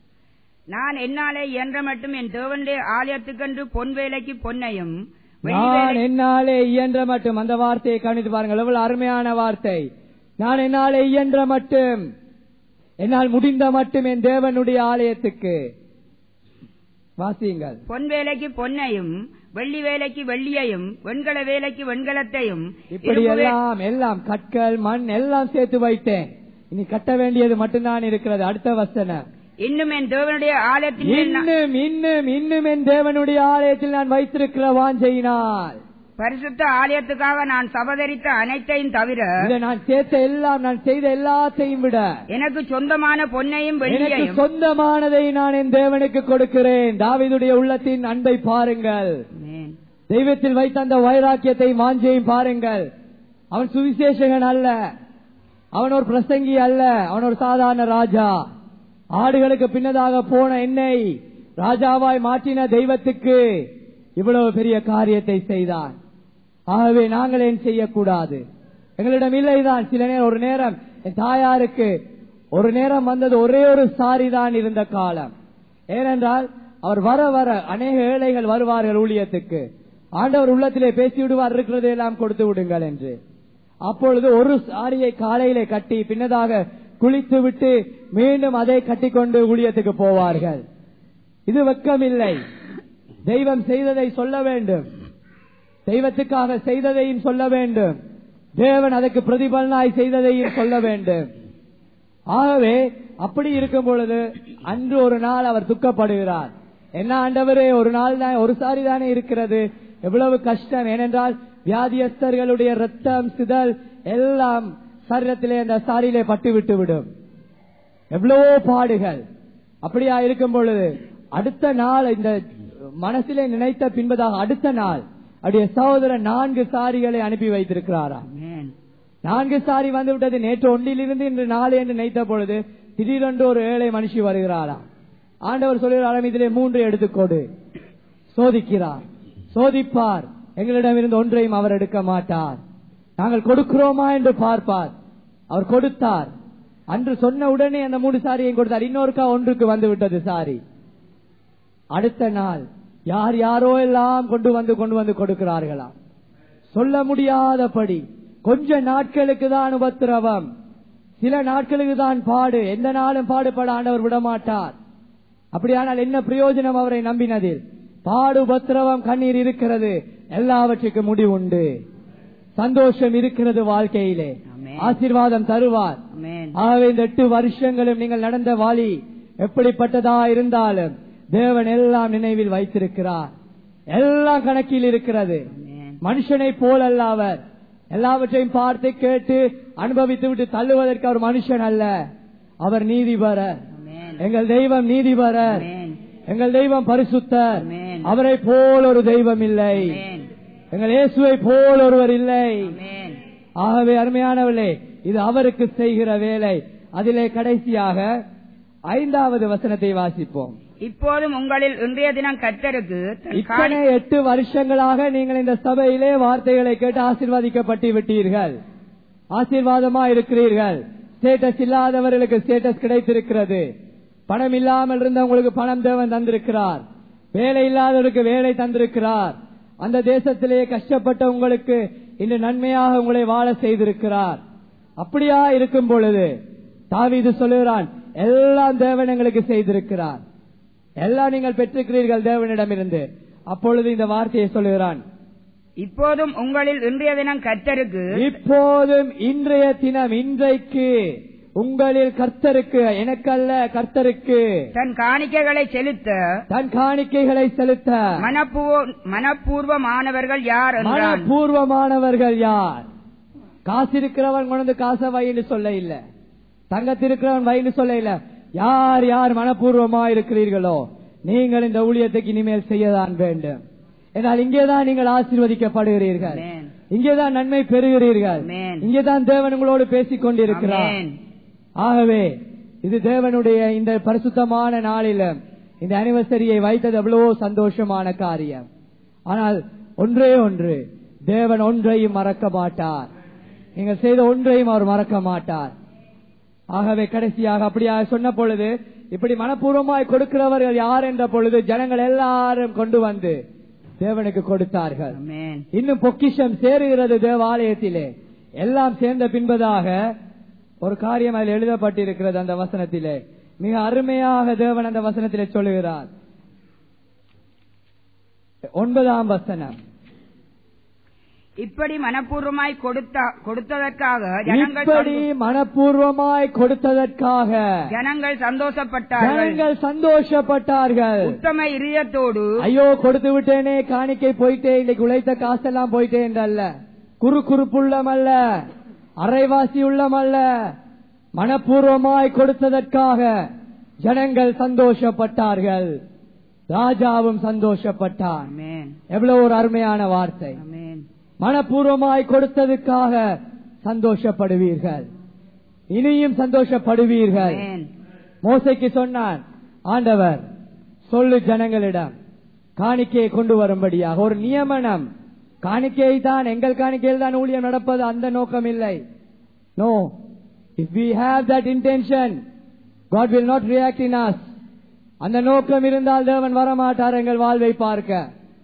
நான் என்னாலே இயன்ற மட்டும் என் தேவனுடைய ஆலயத்துக்கென்று பொன் வேலைக்கு பொன்னையும் வெள்ளி நான் வேலை- என்னாலே இயன்ற மட்டும் அந்த வார்த்தையை கவனித்து பாருங்கள் எவ்வளவு அருமையான வார்த்தை நான் என்னாலே இயன்ற மட்டும் என்னால் முடிந்த மட்டும் என் தேவனுடைய ஆலயத்துக்கு வாசியுங்கள் பொன் வேலைக்கு பொன்னையும் வெள்ளி வேலைக்கு வெள்ளியையும் வெண்கல வேலைக்கு வெண்கலத்தையும் இப்படி இரும்பு வே- எல்லாம் எல்லாம் கற்கள் மண் எல்லாம் சேர்த்து வைத்தேன் இனி கட்ட வேண்டியது மட்டும்தான் இருக்கிறது அடுத்த வசனம் இன்னும் என் தேவனுடைய ஆலயத்தின் மேல் நான் இன்னும் இன்னும் இன்னும் என் தேவனுடைய ஆலயத்தில் நான் வைத்திருக்கிற வாஞ்சையினால் பரிசுத்த ஆலயத்துக்காக நான் சபதரித்த அனைத்தையும் தவிர இதை நான் சேர்த்த எல்லாம் நான் செய்த எல்லாத்தையும் விட எனக்கு சொந்தமான பொன்னையும் எனக்கு வெள்ளியையும் சொந்தமானதை நான் என் தேவனுக்கு கொடுக்கிறேன் தாவீதுடைய உள்ளத்தின் அன்பை பாருங்கள் ஆமென். தெய்வத்தில் வைத்த அந்த வைராக்கியத்தை வாஞ்சையும் பாருங்கள் அவன் சுவிசேஷகன் அல்ல அவன் ஒரு பிரசங்கி அல்ல அவன் ஒரு சாதாரண ராஜா ஆடுகளுக்கு பின்னதாக போன என்னை ராஜாவாய் மாற்றின தெய்வத்துக்கு இவ்வளவு பெரிய காரியத்தை செய்தான் ஆகவே நாங்கள் ஏன் செய்யக்கூடாது எங்களிடம் இல்லைதான் சில நேரம் ஒரு நேரம் என் தாயாருக்கு ஒரு நேரம் வந்தது ஒரே ஒரு சாரி தான் இருந்த காலம் ஏனென்றால் அவர் வர வர அநேக ஏழைகள் வருவார்கள் ஊழியத்துக்கு ஆண்டவர் உள்ளத்திலே பேசி விடுவார் இருக்கிறதை எல்லாம் கொடுத்து விடுங்கள் என்று அப்பொழுது ஒரு சாரியை காலையிலே கட்டி பின்னதாக குளித்து விட்டு மீண்டும் அதை கட்டிக்கொண்டு ஊழியத்துக்கு போவார்கள் இது வெக்கமில்லை தெய்வம் செய்ததை சொல்ல வேண்டும் தெய்வத்துக்காக செய்ததையும் சொல்ல வேண்டும் தேவன் அதற்கு பிரதிபலனாய் செய்ததையும் சொல்ல வேண்டும் ஆகவே அப்படி இருக்கும் பொழுது அன்று ஒரு நாள் அவர் துக்கப்படுகிறார் என்ன ஆண்டவரே ஒரு நாள் தான் ஒரு சாரி தானே இருக்கிறது எவ்வளவு கஷ்டம் ஏனென்றால் வியாதியஸ்தர்களுடைய ரத்தம் சிதல் எல்லாம் சரீரத்திலே அந்த சாரியிலே பட்டு விட்டு விடும் எவ்வளவோ பாடுகள் அப்படியா இருக்கும் பொழுது அடுத்த நாள் இந்த மனசிலே நினைத்த பின்பதாக அடுத்த நாள் அப்படியே சகோதரன் நான்கு சாரிகளை அனுப்பி வைத்திருக்கிறாராம் ஆமென். நான்கு சாரி வந்து விட்டது நேற்று ஒன்றிலிருந்து இன்று நாலு என்று நினைத்த பொழுது திடீரென்று ஒரு ஏழை மனுஷி வருகிறாராம் ஆண்டவர் சொல்கிறாராம் இதிலே மூன்று எடுத்துக்கொடு சோதிக்கிறார் சோதிப்பார் எங்களிடமிருந்து ஒன்றையும் அவர் எடுக்க மாட்டார் நாங்கள் கொடுக்கிறோமா என்று பார்ப்பார் அவர் கொடுத்தார் அன்று சொன்ன உடனே அந்த மூணு சாரியையும் கொடுத்தார் இன்னொருக்கா ஒன்றுக்கு வந்து விட்டது சாரி அடுத்த நாள் யார் யாரோ எல்லாம் கொண்டு வந்து கொண்டு வந்து கொடுக்கிறார்களாம் சொல்ல முடியாதபடி கொஞ்ச நாட்களுக்கு தான் உபத்திரவம் சில நாட்களுக்கு தான் பாடு எந்த நாளும் பாடுபட ஆண்டவர் விடமாட்டார் அப்படியானால் என்ன பிரயோஜனம் அவரை நம்பினதில் பாடு உபத்திரவம் கண்ணீர் இருக்கிறது எல்லாவற்றுக்கும் முடிவுண்டு சந்தோஷம் இருக்கிறது வாழ்க்கையிலே ஆமென். ஆசீர்வாதம் தருவார் ஆமென். ஆகவே இந்த எட்டு வருஷங்களும் நீங்கள் நடந்த வாலி எப்படிப்பட்டதா இருந்தாலும் தேவன் எல்லாம் நினைவில் வைத்திருக்கிறார் எல்லாம் கணக்கில் இருக்கிறது ஆமென். மனுஷனை போல் அல்ல அவர் எல்லாவற்றையும் பார்த்து கேட்டு அனுபவித்து விட்டு தள்ளுவதற்கு அவர் மனுஷன் அல்ல அவர் நீதிபரர் ஆமென். எங்கள் தெய்வம் நீதிபரர் ஆமென். எங்கள் தெய்வம் பரிசுத்தர் ஆமென். அவரை போல் ஒரு தெய்வம் இல்லை ஆமென். எங்கள் இயேசுவை போல் ஒருவர் இல்லை ஆமென். ஆகவே அருமையானவர்களே இது அவருக்கு செய்கிற வேலை அதிலே கடைசியாக ஐந்தாவது வசனத்தை வாசிப்போம் இப்போதும் உங்களில் இன்றைய தினம் கர்த்தருக்கு தன் இத்தனை காணி- எட்டு வருஷங்களாக நீங்கள் இந்த சபையிலே வார்த்தைகளை கேட்டு ஆசீர்வதிக்கப்பட்டு விட்டீர்கள் ஆசீர்வாதமா இருக்கிறீர்கள் ஸ்டேட்டஸ் இல்லாதவர்களுக்கு ஸ்டேட்டஸ் கிடைத்திருக்கிறது பணம் இல்லாமல் இருந்தவங்களுக்கு பணம் தேவன் தந்திருக்கிறார் வேலை இல்லாதவருக்கு வேலை தந்திருக்கிறார் அந்த தேசத்திலே கஷ்டப்பட்ட உங்களுக்கு இன்று நன்மையாக உங்களை வாழ செய்திருக்கிறார் அப்படியா இருக்கும் பொழுது தாவீது சொல்லுகிறான் எல்லாம் தேவன் எங்களுக்கு செய்திருக்கிறார் எல்லாம் நீங்கள் பெற்றிருக்கிறீர்கள் தேவனிடமிருந்து அப்பொழுது இந்த வார்த்தையை சொல்லுகிறான் இப்போதும் உங்களில் இன்றைய தினம் கர்த்தருக்கு இப்போதும் இன்றைய தினம் இன்றைக்கு உங்களில் கர்த்தருக்கு எனக்கல்ல கர்த்தருக்கு தன் காணிக்கைகளை செலுத்த தன் காணிக்கைகளை செலுத்த மனப்பூ- மனப்பூர்வமானவர்கள் யார் என்றான் மனப்பூர்வமானவர்கள் யார் காசு இருக்கிறவன் கொண்டு வந்து காசை வைன்னு சொல்ல இல்ல தங்கத்திருக்கிறவன் வைன்னு சொல்ல இல்ல யார் யார் மனப்பூர்வமா இருக்கிறீர்களோ நீங்கள் இந்த ஊழியத்துக்கு இனிமேல் செய்யதான் வேண்டும் என்றால் இங்கேதான் நீங்கள் ஆசீர்வதிக்கப்படுகிறீர்கள் Amen. இங்கேதான் நன்மை பெறுகிறீர்கள் Amen. இங்கேதான் தேவன் உங்களோடு பேசிக் கொண்டிருக்கிறார் ஆமென். ஆகவே இது தேவனுடைய இந்த பரிசுத்தமான நாளிலும் இந்த அனிவர்சரியை வைத்தது எவ்வளவோ சந்தோஷமான காரியம் ஆனால் ஒன்றே ஒன்று தேவன் ஒன்றையும் மறக்க மாட்டார் நீங்கள் செய்த ஒன்றையும் அவர் மறக்க மாட்டார் ஆகவே கடைசியாக அப்படியாக சொன்ன பொழுது இப்படி மனப்பூர்வமாய் கொடுக்கிறவர்கள் யார் என்ற பொழுது ஜனங்கள் எல்லாரும் கொண்டு வந்து தேவனுக்கு கொடுத்தார்கள் ஆமென். இன்னும் பொக்கிஷம் சேருகிறது தேவாலயத்திலே எல்லாம் சேர்ந்த பின்பதாக ஒரு காரியம் அதில் எழுதப்பட்டிருக்கிறது அந்த வசனத்திலே மிக அருமையாக தேவன் அந்த வசனத்திலே சொல்லுகிறார் ஒன்பதாம் வசனம் இப்படி மனப்பூர்வமாய் கொடுத்த கொடுத்ததற்காக ஜனங்கள் இப்படி மனப்பூர்வமாய் கொடுத்ததற்காக ஜனங்கள் சந்தோஷப்பட்டார்கள் ஜனங்கள் சந்தோஷப்பட்டார்கள் உத்தம இதயத்தோடு ஐயோ கொடுத்து விட்டேனே காணிக்கை போயிட்டே இன்னைக்கு உழைத்த காசெல்லாம் போயிட்டே என்றல்ல குறு குறுப்புள்ளம் அல்ல அரைவாசி உள்ளம் அல்ல மனப்பூர்வமாய் கொடுத்ததற்காக ஜனங்கள் சந்தோஷப்பட்டார்கள் ராஜாவும் சந்தோஷப்பட்டான் ஆமென். எவ்வளவு ஒரு அருமையான வார்த்தை ஆமென். மனப்பூர்வமாய் கொடுத்ததுக்காக சந்தோஷப்படுவீர்கள் இனியும் சந்தோஷப்படுவீர்கள் ஆமென். மோசைக்கு சொன்னான் ஆண்டவர் சொல்லு ஜனங்களிடம் காணிக்கையை கொண்டு வரும்படியாக ஒரு நியமனம் காணிக்கையை தான் எங்கள் காணிக்கையில் தான் ஊழியம் நடப்பது அந்த நோக்கம் இல்லை no if we have that intention god will not react in us அந்த நோக்கம் இருந்தால் தேவன் வரமாட்டார் எங்கள் வாழ்வை பார்க்க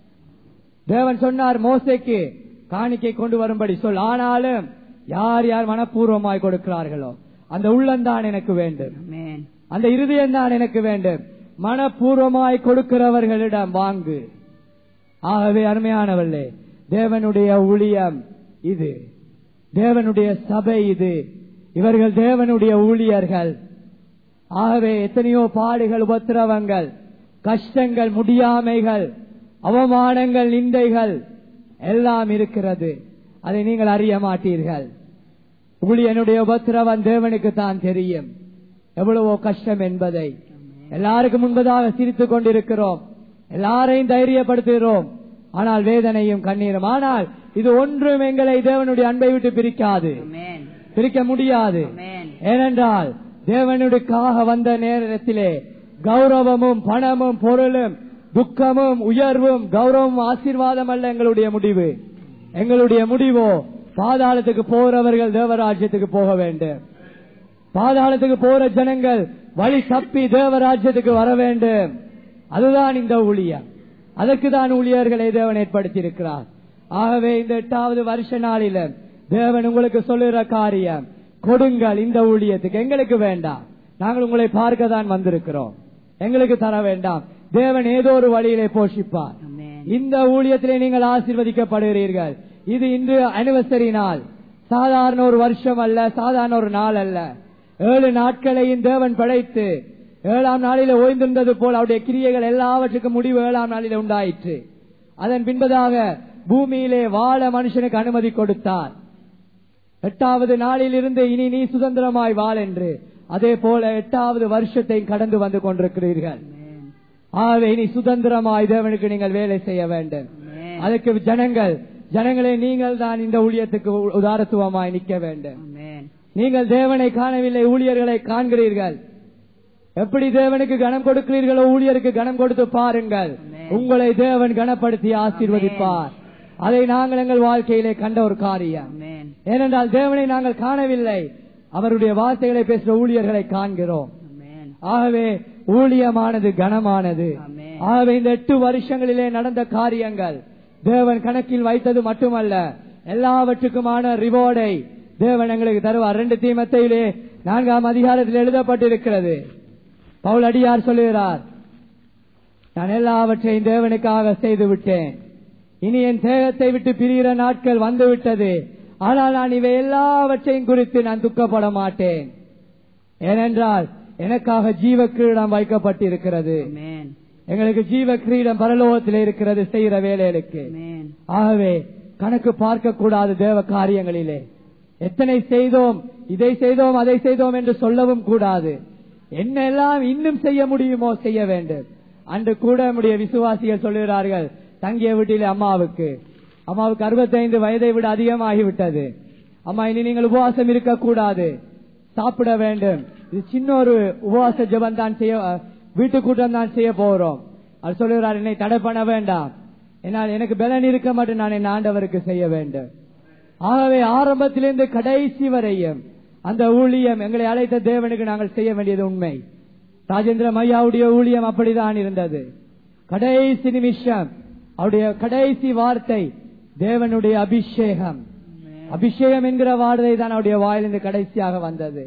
தேவன் சொன்னார் மோசைக்கு காணிக்கை கொண்டு வரும்படி சொல் ஆனாலும் யார் யார் மனப்பூர்வமாய் கொடுக்கிறார்களோ அந்த உள்ளம்தான் எனக்கு வேண்டும் ஆமென். அந்த இருதயம் தான் எனக்கு வேண்டும் மனப்பூர்வமாய் கொடுக்கிறவர்களிடம் வாங்கு ஆகவே அருமையானவர்களே தேவனுடைய ஊழியம் இது தேவனுடைய சபை இது இவர்கள் தேவனுடைய ஊழியர்கள் ஆகவே எத்தனையோ பாடுகள் உபத்திரவங்கள் கஷ்டங்கள் முடியாமைகள் அவமானங்கள் நிந்தைகள் எல்லாம் இருக்கிறது அதை நீங்கள் அறிய மாட்டீர்கள் ஊழியனுடைய உபத்திரவம் தேவனுக்கு தான் தெரியும் எவ்வளவோ கஷ்டம் என்பதை எல்லாருக்கும் முன்பதாக சிரித்துக் கொண்டிருக்கிறோம் எல்லாரையும் தைரியப்படுத்துகிறோம் ஆனால் வேதனையும் கண்ணீரும் ஆனால் இது ஒன்றும் எங்களை தேவனுடைய அன்பை விட்டு பிரிக்காது ஆமென். பிரிக்க முடியாது ஆமென். ஏனென்றால் தேவனுக்காக வந்த நேரத்திலே கௌரவமும் பணமும் பொருளும் துக்கமும் உயர்வும் கௌரவமும் ஆசீர்வாதம் அல்ல எங்களுடைய முடிவு எங்களுடைய முடிவோ பாதாளத்துக்கு போறவர்கள் தேவராஜ்யத்துக்கு போக வேண்டும் பாதாளத்துக்கு போற ஜனங்கள் வழி தப்பி தேவராஜ்யத்துக்கு வர வேண்டும் அதுதான் இந்த ஊழியம் அதற்கு தான் ஊழியர்களை தேவன் ஏற்படுத்தி இருக்கிறார் ஆகவே இந்த எட்டாவது வருஷ நாளில தேவன் உங்களுக்கு சொல்லுகிற காரியம் கொடுங்கள் இந்த ஊழியத்துக்கு எங்களுக்கு வேண்டாம் நாங்கள் உங்களை பார்க்க தான் வந்திருக்கிறோம் எங்களுக்கு தர வேண்டாம் தேவன் ஏதோ ஒரு வழியிலே போஷிப்பார் ஆமென். இந்த ஊழியத்திலே நீங்கள் ஆசீர்வதிக்கப்படுகிறீர்கள் இது இன்று அனிவர்சரி நாள் சாதாரண ஒரு வருஷம் அல்ல சாதாரண ஒரு நாள் அல்ல ஏழு நாட்களையும் தேவன் படைத்து ஏழாம் நாளிலே ஓய்ந்திருந்தது போல் அவருடைய கிரியைகள் எல்லாவற்றுக்கும் முடிவு ஏழாம் நாளிலே உண்டாயிற்று அதன் பின்பதாக பூமியிலே வாழ மனுஷனுக்கு அனுமதி கொடுத்தார் எட்டாவது நாளில் இருந்து இனி நீ சுதந்திரமாய் வாழ் என்று அதே போல எட்டாவது வருஷத்தை கடந்து வந்து கொண்டிருக்கிறீர்கள் ஆமென். ஆகவே இனி சுதந்திரமாய் தேவனுக்கு நீங்கள் வேலை செய்ய வேண்டும் ஆமென். அதுக்கு ஜனங்கள் ஜனங்களே நீங்கள் தான் இந்த ஊழியத்துக்கு உ- உதாரத்துவமாய் நிற்க வேண்டும் ஆமென். நீங்கள் தேவனை காணவில்லை ஊழியர்களை காண்கிறீர்கள் எப்படி தேவனுக்கு கனம் கொடுக்கிறீர்களோ ஊழியருக்கு கனம் கொடுத்து பாருங்கள் ஆமென். உங்களை தேவன் கனப்படுத்தி ஆசீர்வதிப்பார் அதை நாங்கள் எங்கள் வாழ்க்கையிலே கண்ட ஒரு காரியம் ஆமென். ஏனென்றால் தேவனை நாங்கள் காணவில்லை அவருடைய வார்த்தைகளை பேசுற ஊழியர்களை காண்கிறோம் ஆமென். ஆகவே ஊழியமானது கனமானது ஆமென். ஆகவே இந்த எட்டு வருஷங்களிலே நடந்த காரியங்கள் தேவன் கணக்கில் வைத்தது மட்டுமல்ல எல்லாவற்றுக்குமான ரிவார்டை தேவன் எங்களுக்கு தருவார் ரெண்டு தீமத்தையிலே நான்காம் அதிகாரத்தில் எழுதப்பட்டிருக்கிறது பவுல் அடியார் சொல்லுகிறார் நான் எல்லாவற்றையும் தேவனுக்காக செய்து விட்டேன் இனி என் தேகத்தை விட்டு பிரிகிற நாட்கள் வந்து விட்டது ஆனால் நான் இவை எல்லாவற்றையும் குறித்து நான் துக்கப்பட மாட்டேன் ஏனென்றால் எனக்காக ஜீவ கிரீடம் வைக்கப்பட்டிருக்கிறது ஆமென். எங்களுக்கு ஜீவ கிரீடம் பரலோகத்தில் இருக்கிறது செய்கிற வேலைகளுக்கு ஆமென். ஆகவே கணக்கு பார்க்க கூடாது தேவ காரியங்களிலே எத்தனை செய்தோம் இதை செய்தோம் அதை செய்தோம் என்று சொல்லவும் கூடாது என்னெல்லாம் இன்னும் செய்ய முடியுமோ செய்ய வேண்டும் அன்று கூட நம்முடைய விசுவாசிகள் சொல்லுகிறார்கள் தங்கிய வீட்டிலே அம்மாவுக்கு அம்மாவுக்கு அறுபத்தைந்து வயதை விட அதிகமாகிவிட்டது அம்மா இனி நீங்கள் உபவாசம் இருக்கக்கூடாது சாப்பிட வேண்டும் இது சின்ன ஒரு உபவாச ஜெபம் தான் செய்ய வீட்டு கூட்டம் தான் செய்ய போகிறோம் அவர் சொல்லுகிறார் என்னை தடை பண்ண வேண்டாம் என்னால் எனக்கு பலன் இருக்க மட்டும் நான் என் ஆண்டவருக்கு செய்ய வேண்டும் ஆகவே ஆரம்பத்திலிருந்து கடைசி வரையும் அந்த ஊழியம் எங்களை அழைத்த தேவனுக்கு நாங்கள் செய்ய வேண்டியது உண்மை ராஜேந்திர மையாவுடைய ஊழியம் அப்படிதான் இருந்தது கடைசி நிமிஷம் அவருடைய கடைசி வார்த்தை தேவனுடைய அபிஷேகம் அபிஷேகம் என்கிற வார்த்தை தான் அவருடைய வாயிலிருந்து கடைசியாக வந்தது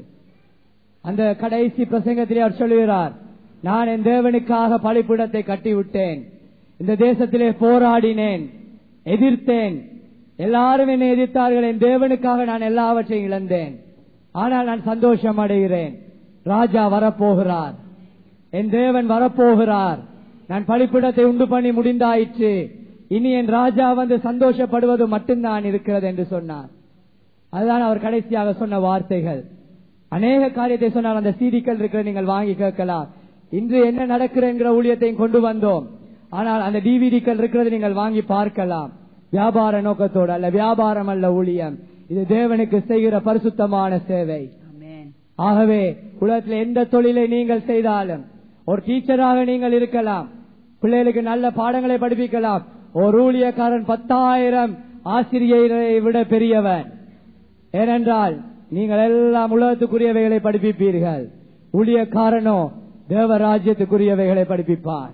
அந்த கடைசி பிரசங்கத்திலே அவர் சொல்லுகிறார் நான் என் தேவனுக்காக பழிப்பிடத்தை கட்டிவிட்டேன் இந்த தேசத்திலே போராடினேன் எதிர்த்தேன் எல்லாரும் என்னை எதிர்த்தார்கள் என் தேவனுக்காக நான் எல்லாவற்றையும் இழந்தேன் ஆனால் நான் சந்தோஷம் அடைகிறேன் ராஜா வரப்போகிறார் என் தேவன் வரப்போகிறார் நான் பழிப்பிடத்தை உண்டு பண்ணி முடிந்தாயிற்று இனி என் ராஜா வந்து சந்தோஷப்படுவது மட்டும்தான் இருக்கிறது என்று சொன்னார் அதுதான் அவர் கடைசியாக சொன்ன வார்த்தைகள் அநேக காரியத்தை சொன்னால் அந்த சீடிக்கள் இருக்கிற நீங்கள் வாங்கி கேட்கலாம் இன்று என்ன நடக்கிற என்கிற ஊழியத்தையும் கொண்டு வந்தோம் ஆனால் அந்த டிவிடிக்கள் இருக்கிறது நீங்கள் வாங்கி பார்க்கலாம் வியாபார நோக்கத்தோடு அல்ல வியாபாரம் அல்ல ஊழியம் இது தேவனுக்கு செய்கிற பரிசுத்தமான சேவை ஆமென். ஆகவே உலகத்தில் எந்த தொழிலை நீங்கள் செய்தாலும் ஒரு டீச்சராக நீங்கள் இருக்கலாம் பிள்ளைகளுக்கு நல்ல பாடங்களை படிப்பிக்கலாம் ஒரு ஊழியக்காரன் பத்தாயிரம் ஆசிரியரை விட பெரியவன் ஏனென்றால் நீங்கள் எல்லாம் உலகத்துக்குரியவைகளை படிப்பிப்பீர்கள் ஊழியக்காரனோ தேவராஜ்யத்துக்குரியவைகளை படிப்பிப்பான்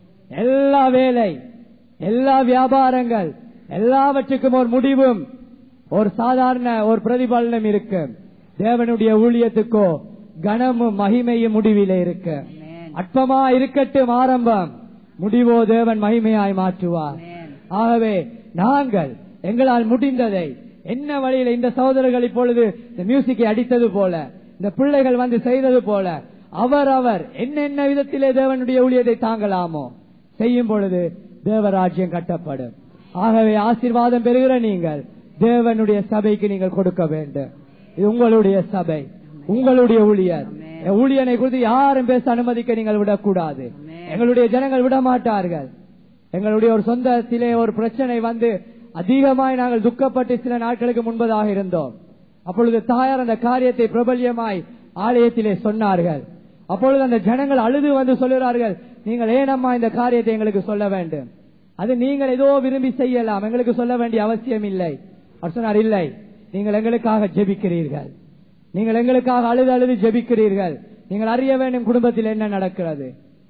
எல்லா வேலை எல்லா வியாபாரங்கள் எல்லாவற்றுக்கும் ஒரு முடிவும் ஒரு சாதாரண ஒரு பிரதிபலனம் இருக்கு தேவனுடைய ஊழியத்துக்கோ கனமும் மகிமையும் முடிவிலே இருக்கு ஆமென். அற்பமா இருக்கட்டும் ஆரம்பம் முடிவோ தேவன் மகிமையாய் மாற்றுவார் ஆமென். ஆகவே நாங்கள் எங்களால் முடிந்ததை என்ன வழியில இந்த சகோதரர்கள் இப்பொழுது இந்த மியூசிக்கை அடித்தது போல இந்த பிள்ளைகள் வந்து செய்தது போல அவர் அவர் என்னென்ன விதத்திலே தேவனுடைய ஊழியத்தை தாங்கலாமோ செய்யும் பொழுது தேவராஜ்யம் கட்டப்படும் ஆகவே ஆசீர்வாதம் பெறுகிற நீங்கள் தேவனுடைய சபைக்கு நீங்கள் கொடுக்க வேண்டும் இது உங்களுடைய சபை உங்களுடைய ஊழியர் ஆமென். ஊழியனை குறித்து யாரும் பேச அனுமதிக்க நீங்கள் விடக்கூடாது ஆமென். எங்களுடைய ஜனங்கள் விட மாட்டார்கள் எங்களுடைய ஒரு சொந்தத்திலே ஒரு பிரச்சனை வந்து அதிகமாய் நாங்கள் துக்கப்பட்டு சில நாட்களுக்கு முன்பதாக இருந்தோம் அப்பொழுது தாயார் அந்த காரியத்தை பிரபல்யமாய் ஆலயத்திலே சொன்னார்கள் அப்பொழுது அந்த ஜனங்கள் அழுது வந்து சொல்லுகிறார்கள் நீங்கள் ஏனம்மா இந்த காரியத்தை எங்களுக்கு சொல்ல வேண்டும் அது நீங்கள் ஏதோ விரும்பி செய்யலாம் எங்களுக்கு சொல்ல வேண்டிய அவசியம் இல்லை அவர் சொன்னார் இல்லை நீங்கள் எங்களுக்காக ஜெபிக்கிறீர்கள் நீங்கள் எங்களுக்காக அழுது அழுது ஜெபிக்கிறீர்கள் நீங்கள் அறிய வேண்டும் குடும்பத்தில் என்ன நடக்கிறது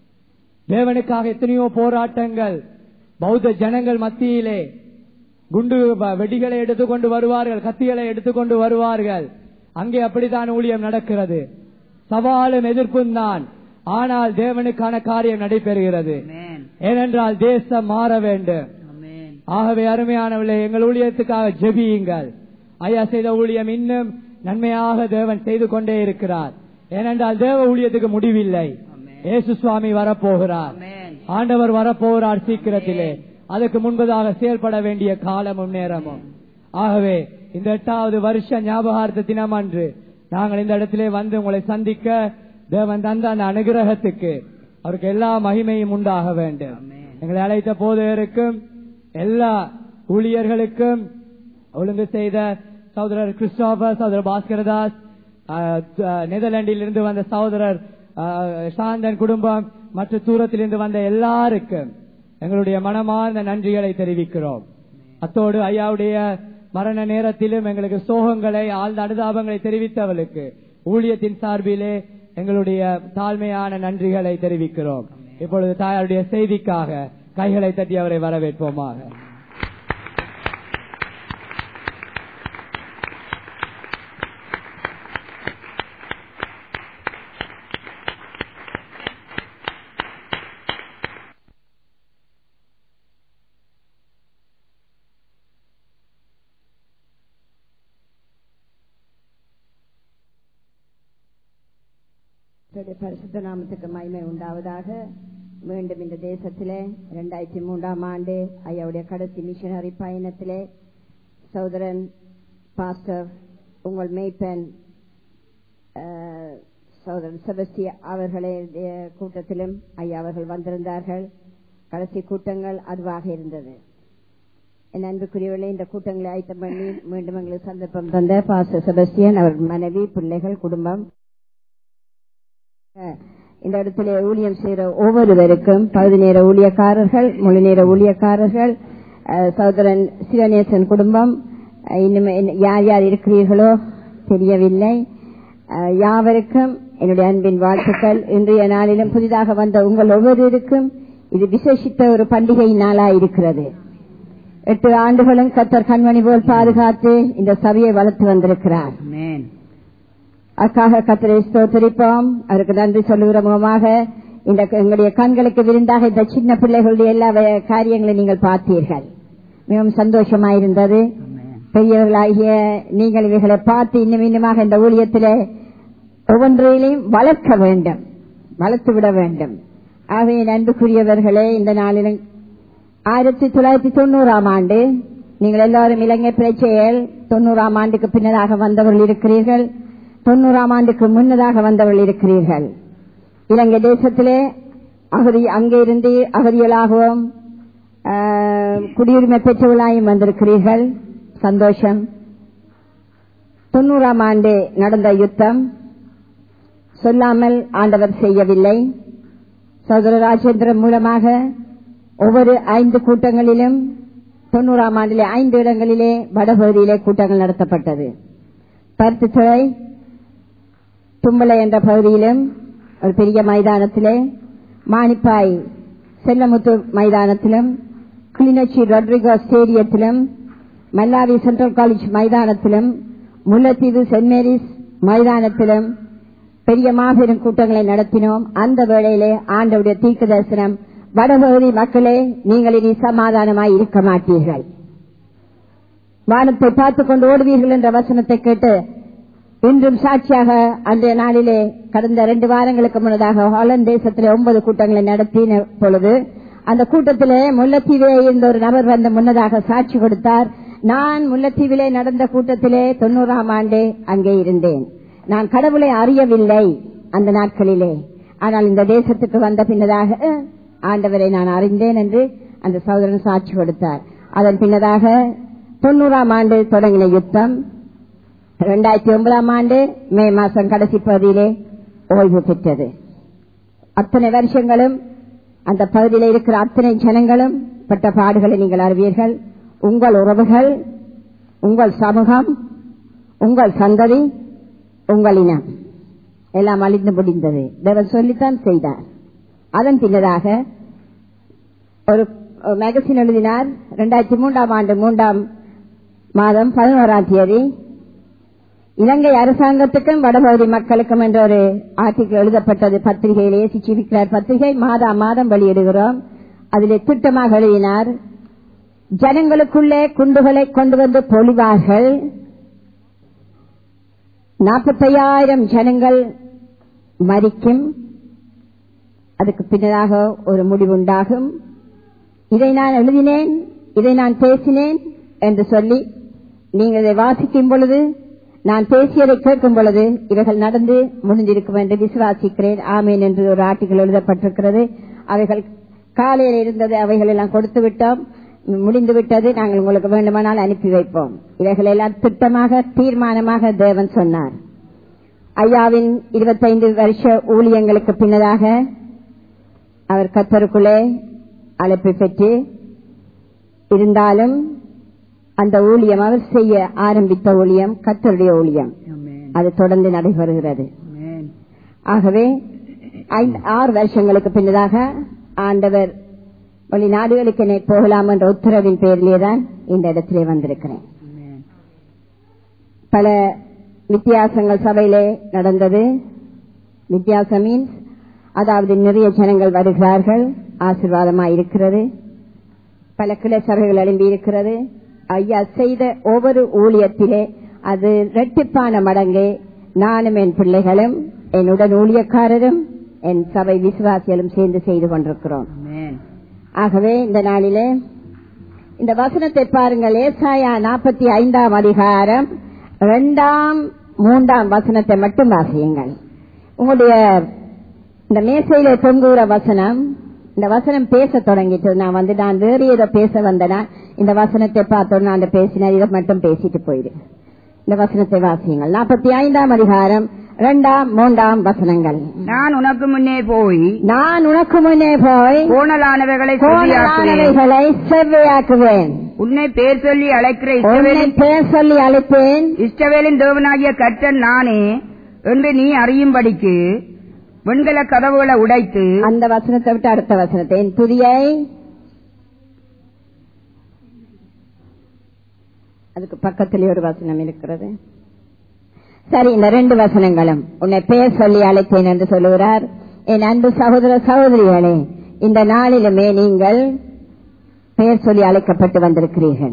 தேவனுக்காக எத்தனையோ போராட்டங்கள் பௌத்த ஜனங்கள் மத்தியிலே குண்டு வ- வெடிகளை எடுத்துக்கொண்டு வருவார்கள் கத்திகளை எடுத்துக்கொண்டு வருவார்கள் அங்கே அப்படித்தான் ஊழியம் நடக்கிறது சவாலும் எதிர்ப்பும் தான் ஆனால் தேவனுக்கான காரியம் நடைபெறுகிறது ஆமென். ஏனென்றால் தேசம் மாற வேண்டும் ஆமென். ஆகவே அருமையானவர்களே எங்கள் ஊழியத்துக்காக ஜெபியுங்கள் ஐயா செய்த ஊழியம் இன்னும் நன்மையாக தேவன் செய்து கொண்டே இருக்கிறார் ஏனென்றால் தேவ ஊழியத்துக்கு முடிவில்லை இயேசு சுவாமி வரப்போகிறார் ஆமென் ஆண்டவர் வரப்போகிறார் சீக்கிரத்திலே அதுக்கு முன்பதாக செயல்பட வேண்டிய காலமும் நேரமும் ஆகவே இந்த எட்டாவது வருஷ ஞாபகார்த்த தினம் அன்று நாங்கள் இந்த இடத்திலே வந்து உங்களை சந்திக்க தேவன் தந்த அந்த அனுகிரகத்துக்கு அவருக்கு எல்லா மகிமையும் உண்டாக வேண்டும் ஆமென். எங்களை அழைத்த போதகருக்கும் எல்லா ஊழியர்களுக்கும் ஒழுங்கு செய்த சகோதரர் கிறிஸ்டோபர் சகோதரர் பாஸ்கரதாஸ் ஆஹ், ஆஹ், நெதர்லாண்டில் இருந்து வந்த சகோதரர் ஆஹ், சாந்தன் குடும்பம் மற்ற தூரத்திலிருந்து வந்த எல்லாருக்கும் எங்களுடைய மனமார்ந்த நன்றிகளை தெரிவிக்கிறோம் அத்தோடு ஐயாவுடைய மரண நேரத்திலும் எங்களுக்கு சோகங்களை ஆழ்ந்த அனுதாபங்களை தெரிவித்தவளுக்கு ஊழியத்தின் சார்பிலே எங்களுடைய தாழ்மையான நன்றிகளை தெரிவிக்கிறோம் இப்பொழுது தாயாருடைய செய்திக்காக கைகளை தட்டி அவரை வரவேற்போமாக கர்த்தருடைய பரிசுத்த நாமத்துக்கு மகிமை உண்டாவதாக மீண்டும் இந்த தேசத்திலே இரண்டாயிரத்தி மூன்றாம் ஆண்டு ஐயாவுடைய கடைசி மிஷனரி பயணத்திலே சகோதரன் பாஸ்டர் உங்கள் மேய்ப்பன் அஹ், சகோதரன் செபஸ்டிய அவர்களுடைய கூட்டத்திலும் ஐயா அவர்கள் வந்திருந்தார்கள் கடைசி கூட்டங்கள் அதுவாக இருந்தது என் அன்புக்குரியவர்களே இந்த கூட்டங்களை ஆயத்தம் பண்ணி மீண்டும் எங்களுக்கு சந்தர்ப்பம் தந்த பாஸ்டர் செபஸ்டியன் அவர் மனைவி பிள்ளைகள் குடும்பம் இந்த இடத்திலே ஊழியம் செய்கிற ஒவ்வொருவருக்கும் பகுதி நேர ஊழியக்காரர்கள் முழு நேர ஊழியக்காரர்கள் அஹ், சகோதரன் சிவநேசன் குடும்பம் அஹ், இன்னும் என்ன- யார் யார் இருக்கிறீர்களோ தெரியவில்லை அஹ், யாவருக்கும் என்னுடைய அன்பின் வாழ்த்துக்கள் இன்றைய நாளிலும் புதிதாக வந்த உங்கள் ஒவ்வொருவருக்கும் இது விசேஷித்த ஒரு பண்டிகை நாளா இருக்கிறது எட்டு ஆண்டுகளும் கத்தர் கண்மணி போல் பாதுகாத்து இந்த சபையை வளர்த்து வந்திருக்கிறார் ஆமென் அக்காக கத்தரை ஸ்தோத்தரிப்போம் அவருக்கு நன்றி சொல்லுகிற முகமாக இந்த எங்களுடைய கண்களுக்கு விருந்தாக இந்த சின்ன பிள்ளைகளுடைய எல்லா வே- காரியங்களை நீங்கள் பார்த்தீர்கள் மிகவும் சந்தோஷமாயிருந்தது ஆமென் பெரியவர்களாகிய நீங்கள் இவைகளை பார்த்து இன்னும் இன்னுமாக இந்த ஊழியத்திலே ஒவ்வொன்றையிலையும் வளர்க்க வேண்டும் வளர்த்து விட வேண்டும் ஆகவே என் அன்புக்குரியவர்களே இந்த நாளிலும் ஆயிரத்தி தொள்ளாயிரத்தி தொண்ணூறாம் ஆண்டு நீங்கள் எல்லாரும் இலங்கை பிரச்சையில் தொண்ணூறாம் ஆண்டுக்கு பின்னதாக வந்தவர்கள் இருக்கிறீர்கள் தொண்ணூறாம் ஆண்டுக்கு முன்னதாக வந்தவர்கள் இருக்கிறீர்கள் இலங்கை தேசத்திலே அகதி அங்கே இருந்து அகதிகளாகவும் ஆஹ், குடியுரிமை பெற்றவர்களாயும் வந்திருக்கிறீர்கள் சந்தோஷம் தொண்ணூறாம் ஆண்டு நடந்த யுத்தம் சொல்லாமல் ஆண்டவர் செய்யவில்லை சகோதர ராஜேந்திரன் மூலமாக ஒவ்வொரு ஐந்து கூட்டங்களிலும் தொண்ணூறாம் ஆண்டிலே ஐந்து இடங்களிலே வடபகுதியிலே கூட்டங்கள் நடத்தப்பட்டது பருத்தித்துறை தும்பளை என்ற பகுதியிலும் ஒரு பெரிய மைதானத்திலே மானிப்பாய் செல்லமுத்து மைதானத்திலும் கிளிநொச்சி ரொட்ரிகோ ஸ்டேடியத்திலும் மல்லாவி சென்ட்ரல் காலேஜ் மைதானத்திலும் முல்லைத்தீவு சென்ட் மேரிஸ் மைதானத்திலும் பெரிய மாபெரும் கூட்டங்களை நடத்தினோம் அந்த வேளையிலே ஆண்டவுடைய தீர்க்க தரிசனம் வடபகுதி மக்களே நீங்கள் இனி சமாதானமாய் இருக்க மாட்டீர்கள் வானத்தை பார்த்துக் கொண்டு ஓடுவீர்கள் என்ற வசனத்தை கேட்டு இன்றும் சாட்சியாக அன்றைய நாளிலே கடந்த ரெண்டு வாரங்களுக்கு முன்னதாக ஹாலந்து தேசத்திலே ஒன்பது கூட்டங்களை நடத்தின பொழுது அந்த கூட்டத்திலே முல்லைத்தீவிலே இருந்த ஒரு நபர் வந்து முன்னதாக சாட்சி கொடுத்தார் நான் முல்லைத்தீவிலே நடந்த கூட்டத்திலே தொண்ணூறாம் ஆண்டு அங்கே இருந்தேன் நான் கடவுளை அறியவில்லை அந்த நாட்களிலே ஆனால் இந்த தேசத்துக்கு வந்த பின்னதாக அஹ், ஆண்டவரை நான் அறிந்தேன் என்று அந்த சகோதரன் சாட்சி கொடுத்தார் அதன் பின்னதாக தொண்ணூறாம் ஆண்டு தொடங்கின யுத்தம் இரண்டாயிரத்தி ஒன்பதாம் ஆண்டு மே மாசம் கடைசி பகுதியிலே ஓய்வு பெற்றது அத்தனை வருஷங்களும் அந்த பகுதியில் இருக்கிற அத்தனை ஜனங்களும் பட்ட பாடுகளை நீங்கள் அறிவீர்கள் உங்கள் உறவுகள் உங்கள் சமூகம் உங்கள் சந்ததி உங்கள் இனம் எல்லாம் அழிந்து முடிந்தது தேவன் சொல்லித்தான் செய்தார் அதன் பின்னதாக ஒரு மேகசின் எழுதினார் இரண்டாயிரத்தி மூன்றாம் ஆண்டு மூன்றாம் மாதம் பதினோராம் தேதி இலங்கை அரசாங்கத்துக்கும் வடபகுதி மக்களுக்கும் என்ற ஒரு ஆர்டிகிள் எழுதப்பட்டது பத்திரிகையிலே சிச்சிவிக்கிறார் பத்திரிகை மாதா மாதம் வெளியிடுகிறோம் அதிலே திட்டமாக எழுதினார் ஜனங்களுக்குள்ளே குண்டுகளை கொண்டு வந்து பொழிவார்கள் நாற்பத்தையாயிரம் ஜனங்கள் மறிக்கும் அதுக்கு பின்னதாக ஒரு முடிவுண்டாகும் இதை நான் எழுதினேன் இதை நான் பேசினேன் என்று சொல்லி நீங்கள் இதை வாசிக்கும் பொழுது நான் பேசியதை கேட்கும் பொழுது இவைகள் நடந்து முடிந்திருக்கும் என்று விசுவாசிக்கிறேன் ஆமேன் என்று ஒரு ஆர்டிகள் எழுதப்பட்டிருக்கிறது அவைகள் காலையில் இருந்தது அவைகள் எல்லாம் கொடுத்து விட்டோம் முடிந்து விட்டது நாங்கள் உங்களுக்கு வேண்டுமானால் அனுப்பி வைப்போம் இவைகள் எல்லாம் திட்டமாக தீர்மானமாக தேவன் சொன்னார் ஐயாவின் இருபத்தைந்து வருஷ ஊழியங்களுக்கு பின்னதாக அவர் கத்தருக்குள்ளே அழைப்பு பெற்று இருந்தாலும் அந்த ஊழியம் அவர் செய்ய ஆரம்பித்த ஊழியம் கத்தருடைய ஊழியம் ஆமென். அது தொடர்ந்து நடைபெறுகிறது ஆமென். ஆகவே ஐந்து- ஆறு வருஷங்களுக்கு பின்னதாக ஆண்டவர் வெளிநாடுகளுக்கு என்னை போகலாம் என்ற உத்தரவின் பேரிலேதான் இந்த இடத்திலே வந்திருக்கிறேன் ஆமென். பல வித்தியாசங்கள் சபையிலே நடந்தது வித்தியாசம் மீன்ஸ் அதாவது நிறைய ஜனங்கள் வருகிறார்கள் ஆசீர்வாதமாய் இருக்கிறது பல கிளை சபைகள் எழும்பி இருக்கிறது ஐயா செய்த ஒவ்வொரு ஊழியத்திலே அது இரட்டிப்பான மடங்கு நானும் என் பிள்ளைகளும் என்னுடன் ஊழியக்காரரும் என் சபை விசுவாசிகளும் சேர்ந்து செய்து கொண்டிருக்கிறோம் ஆமென். ஆகவே இந்த நாளிலே இந்த வசனத்தை பாருங்கள் ஏசாயா நாற்பத்தி ஐந்தாம் அதிகாரம் இரண்டாம் மூன்றாம் வசனத்தை மட்டும் வாசியுங்கள் உங்களுடைய இந்த மேசையில தொங்குகிற வசனம் இந்த வசனம் பேச தொடங்கிட்டு நான் வந்து நான் வேறு ஏதோ பேச வந்தனா இந்த வசனத்தை பார்த்தோன்னு நான் பேசினேன் இதை மட்டும் பேசிட்டு போயிடு இந்த வசனத்தை வாசியுங்கள் நாற்பத்தி ஐந்தாம் அதிகாரம் இரண்டாம் மூன்றாம் வசனங்கள் நான் உனக்கு முன்னே போய் நான் உனக்கு முன்னே போய் கோணலானவைகளை செவ்வியாக்குவேன். கோணலானவைகளை செவ்வையாக்குவேன் உன்னை பேர் சொல்லி அழைக்கிற உன்னை இஸ்ரவேலின் பேர் சொல்லி அழைப்பேன் இஸ்ரவேலின் தேவனாகிய கர்த்தன் நானே என்று நீ அறியும்படிக்கு வெண்கல கதவுகளை உடைத்து அந்த வசனத்தை விட்டு அடுத்த வசனத்தை என் துதியை அதுக்கு பக்கத்திலே ஒரு வசனம் இருக்கிறது சரி இந்த ரெண்டு வசனங்களும் உன்னை பேர் சொல்லி அழைத்தேன் என்று சொல்லுகிறார் என் அன்பு சகோதர சகோதரிகளே இந்த நாளிலுமே நீங்கள் பெயர் சொல்லி அழைக்கப்பட்டு வந்திருக்கிறீர்கள்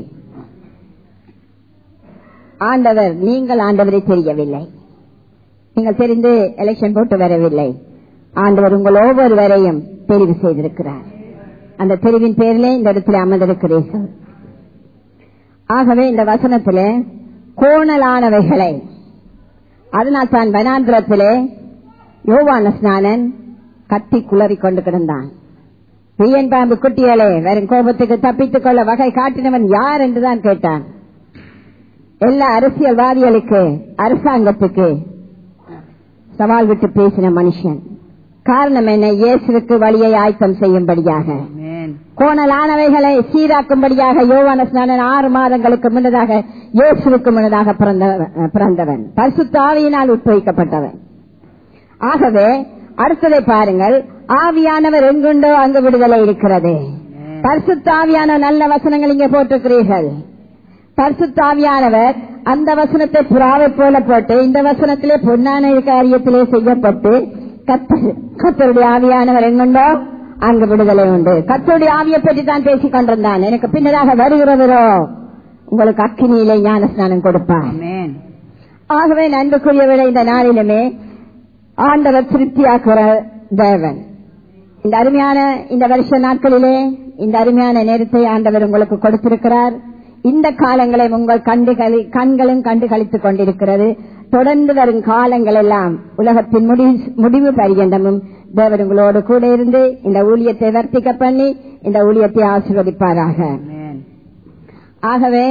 ஆண்டவர் நீங்கள் ஆண்டவரை தெரியவில்லை நீங்கள் தெரிந்து எலெக்ஷன் போட்டு வரவில்லை ஆண்டவர் உங்கள் ஒவ்வொருவரையும் தெரிவு செய்திருக்கிறார் அந்த தெரிவின் பேரிலே இந்த இடத்துல அமர்ந்திருக்கிறீர்கள் ஆகவே இந்த வசனத்திலே கோணலானவைகளை அதனால் தான் வனாந்திரத்திலே யோவான ஸ்நானன் கத்தி குளறி கொண்டு கிடந்தான் பிரியன் பாம்பு குட்டிகளே வெறும் கோபத்துக்கு தப்பித்துக் கொள்ள வகை காட்டினவன் யார் என்றுதான் கேட்டான் எல்லா அரசியல்வாதிகளுக்கு அரசாங்கத்துக்கு சவால் விட்டு பேசின மனுஷன் காரணம் என்ன இயேசுவுக்கு வழியை ஆயத்தம் செய்யும்படியாக ஆமென். கோணலானவைகளை சீராக்கும்படியாக யோவான ஸ்நானன் ஆறு மாதங்களுக்கு முன்னதாக இயேசுவுக்கு முன்னதாக பிறந்தவன் பிறந்தவன் பரிசுத்த ஆவியினால் உட்பவிக்கப்பட்டவன் ஆகவே அடுத்ததை பாருங்கள் ஆவியானவர் எங்குண்டோ அங்கு விடுதலை இருக்கிறது பரிசுத்த ஆவியான நல்ல வசனங்கள் இங்கே போட்டிருக்கிறீர்கள் பரிசுத்த ஆவியானவர் அந்த வசனத்தை புறாவை போல போட்டு இந்த வசனத்திலே பொன்னான காரியத்திலே செய்யப்பட்டு கத்த- கர்த்தருடைய ஆவியானவர் எங்குண்டோ அங்கு விடுதலை உண்டு கத்தருடைய ஆவியை பற்றி தான் பேசிக் கொண்டிருந்தான் எனக்கு பின்னதாக வருகிறவரோ உங்களுக்கு அக்கினியிலே ஞான ஸ்நானம் கொடுப்பார் ஆமென். ஆகவே நன்றுக்குரியவரை இந்த நாளிலுமே ஆண்டவர் திருப்தியாக்குற தேவன் இந்த அருமையான இந்த வருஷ நாட்களிலே இந்த அருமையான நேரத்தை ஆண்டவர் உங்களுக்கு கொடுத்திருக்கிறார் இந்த காலங்களை உங்கள் கண்டுகளி கண்களும் கண்டு கழித்துக் கொண்டிருக்கிறது தொடர்ந்து வரும் காலங்கள் எல்லாம் உலகத்தின் முடிவு முடிவு பரியந்தமும் தேவர் உங்களோடு கூட இருந்து இந்த ஊழியத்தை வர்த்திக்க பண்ணி இந்த ஊழியத்தை ஆசீர்வதிப்பாராக ஆமென். ஆகவே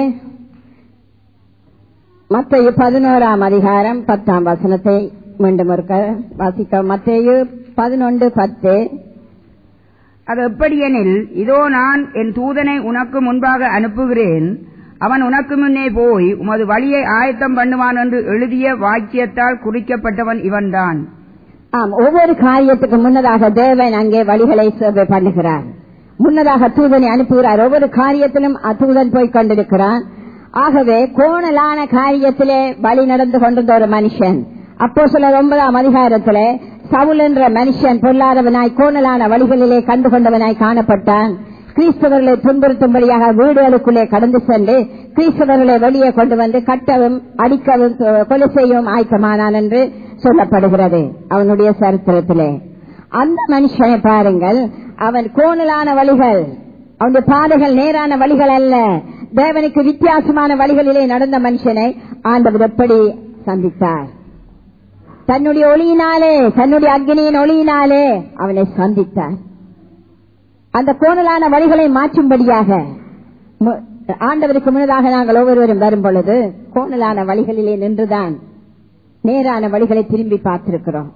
மத்தையு பதினோராம் அதிகாரம் பத்தாம் வசனத்தை மீண்டும் ஒருக்க வாசிக்க மத்தேயு பதினொன்று பத்து அது எப்படியெனில் இதோ நான் என் தூதனை உனக்கு முன்பாக அனுப்புகிறேன் அவன் உனக்கு முன்னே போய் உமது வழியை ஆயத்தம் பண்ணுவான் என்று எழுதிய வாக்கியத்தால் குறிக்கப்பட்டவன் இவன்தான் ஆம் ஒவ்வொரு காரியத்துக்கு முன்னதாக தேவன் அங்கே வழிகளை சேவை பண்ணுகிறார் முன்னதாக தூதனை அனுப்புகிறார் ஒவ்வொரு காரியத்திலும் தூதன் போய் கொண்டிருக்கிறான் ஆகவே கோணலான காரியத்திலே வழி நடந்து கொண்டிருந்த ஒரு மனுஷன் அப்போ சில ஒன்பதாம் அதிகாரத்திலே சவுல் என்ற மனுஷன் பொல்லாதவனாய் கோணலான வழிகளிலே கண்டு கொண்டவனாய் காணப்பட்டான் கிறிஸ்தவர்களை துன்புறுத்தும்படியாக வீடுகளுக்குள்ளே கடந்து சென்று கிறிஸ்தவர்களை வெளியே கொண்டு வந்து கட்டவும் அடிக்கவும் கொலை செய்யவும் ஆயத்தமானான் என்று சொல்லப்படுகிறது அவனுடைய சரித்திரத்திலே அந்த மனுஷனை பாருங்கள் அவன் கோணலான வழிகள் அவனுடைய பாதைகள் நேரான வழிகள் அல்ல தேவனுக்கு வித்தியாசமான வழிகளிலே நடந்த மனுஷனை ஆண்டவர் எப்படி சந்தித்தார் தன்னுடைய ஒளியினாலே தன்னுடைய அக்னியின் ஒளியினாலே அவனை சந்தித்தார் அந்த கோணலான வழிகளை மாற்றும்படியாக மு- ஆண்டவருக்கு முன்னதாக நாங்கள் ஒவ்வொருவரும் வரும் பொழுது கோணலான வழிகளிலே நின்றுதான் நேரான வழிகளை திரும்பி பார்த்திருக்கிறோம்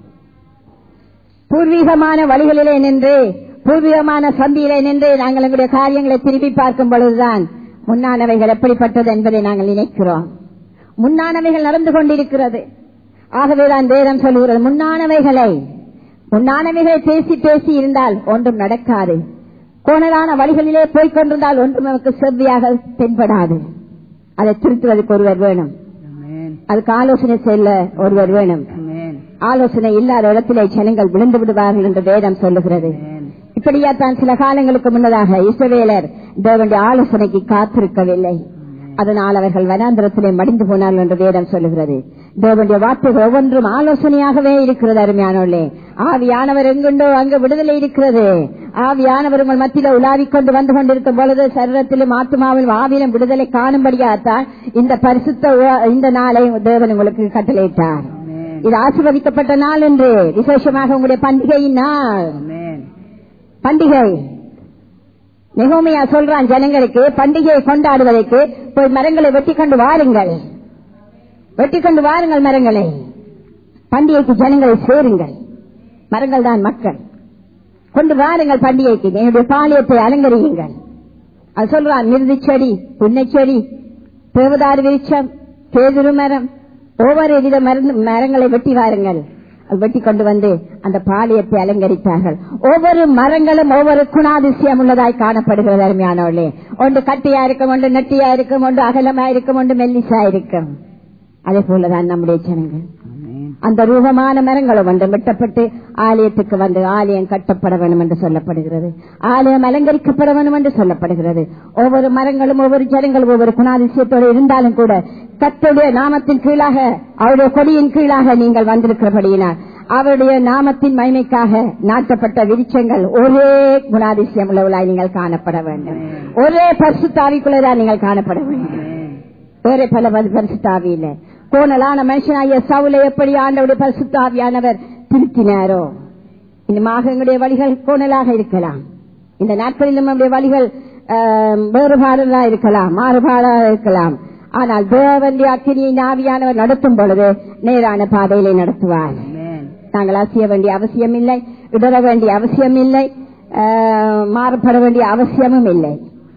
பூர்வீகமான வழிகளிலே நின்று பூர்வீகமான சந்தியிலே நின்று நாங்கள் எங்களுடைய காரியங்களை திரும்பி பார்க்கும் பொழுதுதான் முன்னானவைகள் எப்படிப்பட்டது என்பதை நாங்கள் நினைக்கிறோம் முன்னானவைகள் நடந்து கொண்டிருக்கிறது ஆகவேதான் வேதம் சொல்லுகிறது முன்னானவைகளை முன்னானவைகளை பேசி பேசி இருந்தால் ஒன்றும் நடக்காது கோணலான வழிகளிலே போய்க் கொண்டிருந்தால் ஒன்றும் நமக்கு செவ்வியாக தென்படாது அதை திருத்துவதற்கு ஒருவர் வேணும் ஆமென். அதுக்கு ஆலோசனை செல்ல ஒருவர் வேணும் ஆமென். ஆலோசனை இல்லாத இடத்திலே ஜனங்கள் விழுந்து விடுவார்கள் என்று வேதம் சொல்லுகிறது ஆமென். இப்படியாத்தான் சில காலங்களுக்கு முன்னதாக இஸ்ரவேலர் தேவனுடைய ஆலோசனைக்கு காத்திருக்கவில்லை அதனால் அவர்கள் வனாந்திரத்திலே மடிந்து போனார்கள் என்று வேதம் சொல்லுகிறது தேவனுடைய வார்த்தைகள் ஒவ்வொன்றும் ஆலோசனையாகவே இருக்கிறது அருமையானோர்களே ஆவியானவர் எங்குண்டோ அங்கு விடுதலை இருக்கிறது ஆவியானவர் உங்கள் மத்தியில உலாவிக் கொண்டு வந்து கொண்டிருக்கும் பொழுது சரீரத்திலும் ஆத்மாவிலும் ஆவியிலும் விடுதலை காணும்படியாத்தான் இந்த பரிசுத்த உ- இந்த நாளை தேவன் உங்களுக்கு கட்டளையிட்டார் ஆமென். இது ஆசீர்வதிக்கப்பட்ட நாள் என்று விசேஷமாக உங்களுடைய பண்டிகையின் நாள் ஆமென். பண்டிகை நெகோமியா சொல்றான் ஜனங்களுக்கு பண்டிகையை கொண்டாடுவதற்கு போய் மரங்களை வெட்டி கொண்டு வாருங்கள் வெட்டி கொண்டு வாருங்கள் மரங்களை பண்டிகைக்கு ஜனங்களை சேருங்கள் மரங்கள் தான் மக்கள் கொண்டு வாருங்கள் பண்டிகைக்கு என்னுடைய பாளையத்தை அலங்கரியுங்கள் அது சொல்றான் மிருதி செடி புன்னை செடி தேவதாறு விருட்சம் கேதுரு மரம் ஒவ்வொரு வித மருந்து மரங்களை வெட்டி வாருங்கள் அது வெட்டி கொண்டு வந்து அந்த பாளையத்தை அலங்கரித்தார்கள் ஒவ்வொரு மரங்களும் ஒவ்வொரு குணாதிசயம் உள்ளதாய் காணப்படுகிறது அருமையானவர்களே ஒன்று கட்டியா இருக்கும் ஒன்று நெட்டியா இருக்கும் ஒன்று அகலமா இருக்கும் ஒன்று மெல்லிசா இருக்கும் அதே போலதான் நம்முடைய ஜனங்கள் ஆமென். அந்த ரூபமான மரங்களும் ஒன்று வெட்டப்பட்டு ஆலயத்துக்கு வந்து ஆலயம் கட்டப்பட வேண்டும் என்று சொல்லப்படுகிறது ஆலயம் அலங்கரிக்கப்பட வேண்டும் என்று சொல்லப்படுகிறது ஒவ்வொரு மரங்களும் ஒவ்வொரு ஜனங்களும் ஒவ்வொரு குணாதிசயத்தோடு இருந்தாலும் கூட கத்துடைய நாமத்தின் கீழாக அவருடைய கொடியின் கீழாக நீங்கள் வந்திருக்கிறபடியினால் அவருடைய நாமத்தின் மகிமைக்காக நாட்டப்பட்ட விருட்சங்கள் ஒரே குணாதிசயம் உள்ளவர்களாய் நீங்கள் காணப்பட வேண்டும் ஒரே பரிசுத்தாவிக்குள்ளதான் நீங்கள் காணப்பட வேண்டும் ஆமென். வேற பல பரி- பரிசுத்தாவி இல்ல கோணலான மனுஷனாகிய சவுலை எப்படி ஆண்டவுடைய பரிசுத்தாவியானவர் திருத்தினாரோ இன்னுமாக எங்களுடைய வழிகள் கோணலாக இருக்கலாம் இந்த நாட்களிலும் நம்முடைய வழிகள் ஆம், வேறுபாடுகளா இருக்கலாம் மாறுபாடாக இருக்கலாம் ஆனால் தேவனுடைய அக்கினியை ஆவியானவர் நடத்தும் பொழுது நேரான பாதையிலே நடத்துவார் ஆமென். நாங்கள் அசைய வேண்டிய அவசியம் இல்லை இடர வேண்டிய அவசியம் இல்லை ஆஹ், மாறுபட வேண்டிய அவசியமும் இல்லை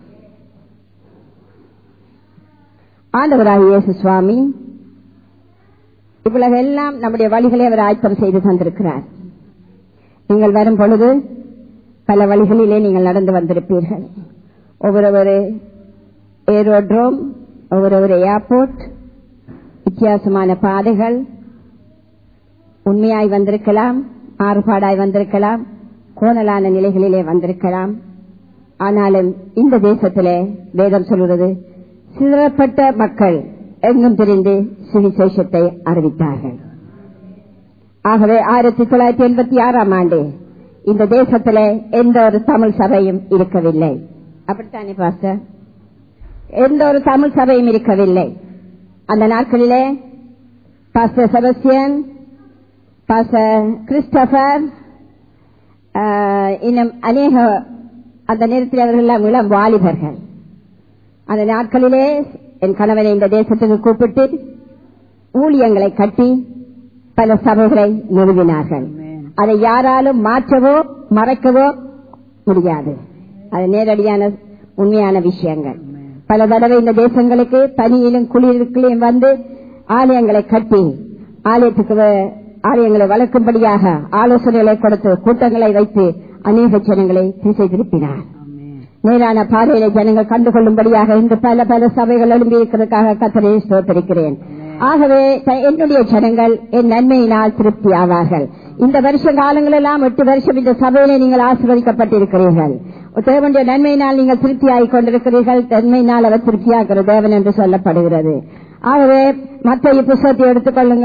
ஆண்டவராக இயேசு சுவாமி இவ்வளவு எல்லாம் நம்முடைய வழிகளை அவர் ஆயத்தம் செய்து தந்திருக்கிறார் நீங்கள் வரும் பொழுது பல வழிகளிலே நீங்கள் நடந்து வந்திருப்பீர்கள் ஒவ்வொரு ஏரோட்ரோம் ஒவ்வொரு ஏர்போர்ட் வித்தியாசமான பாதைகள் உண்மையாய் வந்திருக்கலாம் மாறுபாடாய் வந்திருக்கலாம் கோணலான நிலைகளிலே வந்திருக்கலாம் ஆனாலும் இந்த தேசத்திலே வேதம் சொல்கிறது சிதறப்பட்ட மக்கள் எங்கும் தெரிந்து சுவிசேஷத்தை அறிவித்தார்கள் ஆகவே ஆயிரத்தி தொள்ளாயிரத்தி எண்பத்தி ஆறாம் ஆண்டு இந்த தேசத்திலே எந்த ஒரு தமிழ் சபையும் இருக்கவில்லை அப்படித்தானே பாஸ்டர் எந்த ஒரு தமிழ் சபையும் இருக்கவில்லை அந்த நாட்களிலே பாஸ்டர் செபஸ்டியன் பாஸ்டர் கிறிஸ்டபர் ஆஹ், இன்னும் அநேக அந்த நேரத்தில் அவர்கள் எல்லாம் இளம் வாலிபர்கள் அந்த நாட்களிலே என் கணவனை இந்த தேசத்துக்கு கூப்பிட்டு ஊழியங்களை கட்டி பல சபைகளை நிறுவினார்கள் ஆமென். அதை யாராலும் மாற்றவோ மறைக்கவோ முடியாது அது நேரடியான உண்மையான விஷயங்கள் ஆமென். பல தடவை இந்த தேசங்களுக்கு பனியிலும் குளிருக்குள்ளையும் வந்து ஆலயங்களை கட்டி ஆலயத்துக்கு வ- ஆலயங்களை வளர்க்கும்படியாக ஆலோசனைகளை கொடுத்து கூட்டங்களை வைத்து அநேக ஜனங்களை திசை திருப்பினார் ஆமென். நேரான பாதையில ஜனங்கள் கண்டுகொள்ளும்படியாக இன்று பல பல சபைகள் எழும்பி இருக்கிறதுக்காக கத்தனை ஸ்தோத்தரிக்கிறேன் ஆகவே த- என்னுடைய ஜனங்கள் என் நன்மையினால் திருப்தி ஆவார்கள் இந்த வருஷ காலங்கள் எல்லாம் எட்டு வருஷம் இந்த சபையிலே நீங்கள் ஆசீர்வதிக்கப்பட்டிருக்கிறீர்கள் தேவனுடைய நன்மையினால் நீங்கள் திருப்தி ஆகிக் கொண்டிருக்கிறீர்கள் நன்மையினால் அவர் திருப்தியாகிற தேவன் என்று சொல்லப்படுகிறது ஆகவே மற்ற புத்தகத்தை எடுத்துக்கொள்ளுங்கள்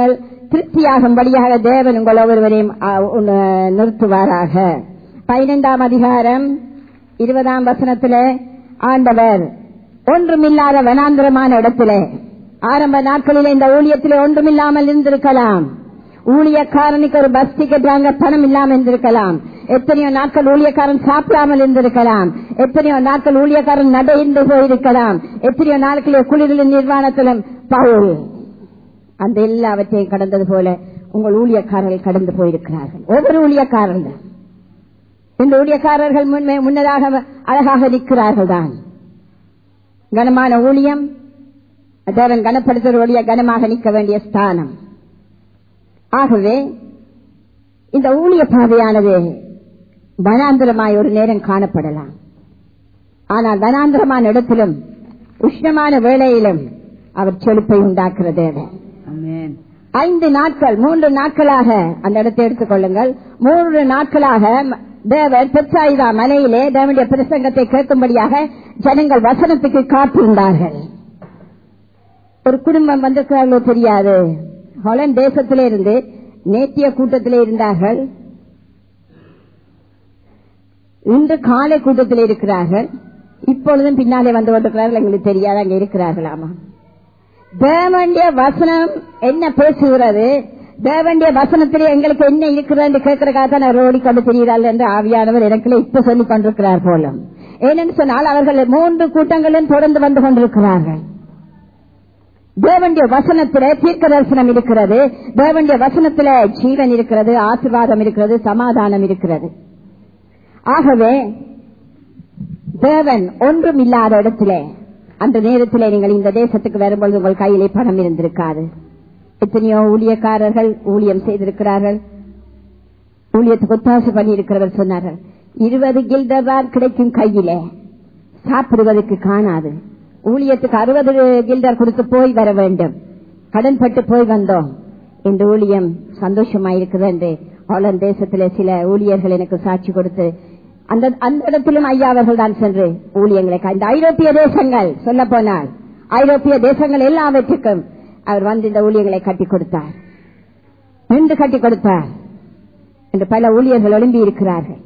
திருப்தியாகும்படியாக தேவன் உங்கள் ஒவ்வொருவரையும் ஆ, உன், நிறுத்துவாராக பதினைந்தாம் அதிகாரம் இருபதாம் வசனத்திலே ஆண்டவர் ஒன்றுமில்லாத வனாந்திரமான இடத்திலே ஆரம்ப நாட்களிலே இந்த ஊழியத்திலே ஒன்றுமில்லாமல் இருந்திருக்கலாம் ஊழியக்காரனுக்கு ஒரு பஸ் டிக்கெட் வாங்க பணம் இல்லாமல் இருந்திருக்கலாம் எத்தனையோ நாட்கள் ஊழியக்காரன் சாப்பிடாமல் இருந்திருக்கலாம் எத்தனையோ நாட்கள் ஊழியக்காரன் நடைந்து போயிருக்கலாம் எத்தனையோ நாட்களில் குளிரிலும் நிர்வாணத்திலும் பவுல் அந்த எல்லாவற்றையும் கடந்தது போல உங்கள் ஊழியக்காரர்கள் கடந்து போயிருக்கிறார்கள் ஒவ்வொரு ஊழியக்காரர்கள் இந்த ஊழியக்காரர்கள் முன்மே முன்னதாக அழகாக நிற்கிறார்கள் தான் கனமான ஊழியம் தேவன் கனப்படுத்துகிற ஒழிய கனமாக நிற்க வேண்டிய ஸ்தானம் ஆகவே இந்த ஊழிய பாதையானது வனாந்திரமாய் ஒரு நேரம் காணப்படலாம் ஆனால் வனாந்திரமான இடத்திலும் உஷ்ணமான வேளையிலும் அவர் செழிப்பை உண்டாக்குற தேவன் ஆமென் ஐந்து நாட்கள் மூன்று நாட்களாக அந்த இடத்தை எடுத்துக் கொள்ளுங்கள் மூன்று நாட்களாக ம- தேவர் பெற்றாயுதா மலையிலே தேவனுடைய பிரசங்கத்தை கேட்கும்படியாக ஜனங்கள் வசனத்துக்கு காத்திருந்தார்கள் ஒரு குடும்பம் வந்திருக்கிறார்களோ தெரியாது ஹொலண்ட் தேசத்திலே இருந்து நேத்திய கூட்டத்திலே இருந்தார்கள் இன்று காலை கூட்டத்தில் இருக்கிறார்கள் இப்பொழுதும் பின்னாலே வந்து கொண்டிருக்கிறார்கள் எங்களுக்கு தெரியாது அங்கே இருக்கிறார்களாமா தேவண்டிய வசனம் என்ன பேசுகிறது தேவண்டிய வசனத்திலே எங்களுக்கு என்ன இருக்கிறது என்று கேட்கறதுக்காக தான் அவர் ஓடிக்கொண்டு தெரிகிறார்கள் என்று ஆவியானவர் எனக்கு இப்ப சொல்லிக் கொண்டிருக்கிறார் போல ஏனென்று சொன்னால் அவர்கள் மூன்று கூட்டங்களும் தொடர்ந்து வந்து கொண்டிருக்கிறார்கள் தேவண்டிய வசனத்திலே தீர்க்க தரிசனம் இருக்கிறது தேவண்டிய வசனத்திலே ஜீவன் இருக்கிறது ஆசீர்வாதம் இருக்கிறது சமாதானம் இருக்கிறது ஆகவே தேவன் ஒன்றும் இல்லாத இடத்திலே அந்த நேரத்திலே நீங்கள் இந்த தேசத்துக்கு வரும்பொழுது உங்கள் கையிலே பணம் இருந்திருக்காது எத்தனையோ ஊழியக்காரர்கள் ஊழியம் செய்திருக்கிறார்கள் ஊழியத்துக்கு ஒத்தாசை பண்ணி இருக்கிறவர் சொன்னார்கள் இருபது கில்டர் கிடைக்கும் கையிலே சாப்பிடுவதற்கு காணாது ஊழியத்துக்கு அறுபது கில்டர் கொடுத்து போய் வர வேண்டும் கடன் பட்டு போய் வந்தோம் இந்த ஊழியம் சந்தோஷமாயிருக்குது என்று ஹாலந்து தேசத்திலே சில ஊழியர்கள் எனக்கு சாட்சி கொடுத்து அந்த அந்த இடத்திலும் ஐயா அவர்கள் தான் சென்று ஊழியங்களை கா- இந்த ஐரோப்பிய தேசங்கள் சொல்ல போனால் ஐரோப்பிய தேசங்கள் எல்லாவற்றுக்கும் அவர் வந்து இந்த ஊழியங்களை கட்டி கொடுத்தார் நின்று கட்டி கொடுத்தார் என்று பல ஊழியர்கள் எழும்பி இருக்கிறார்கள்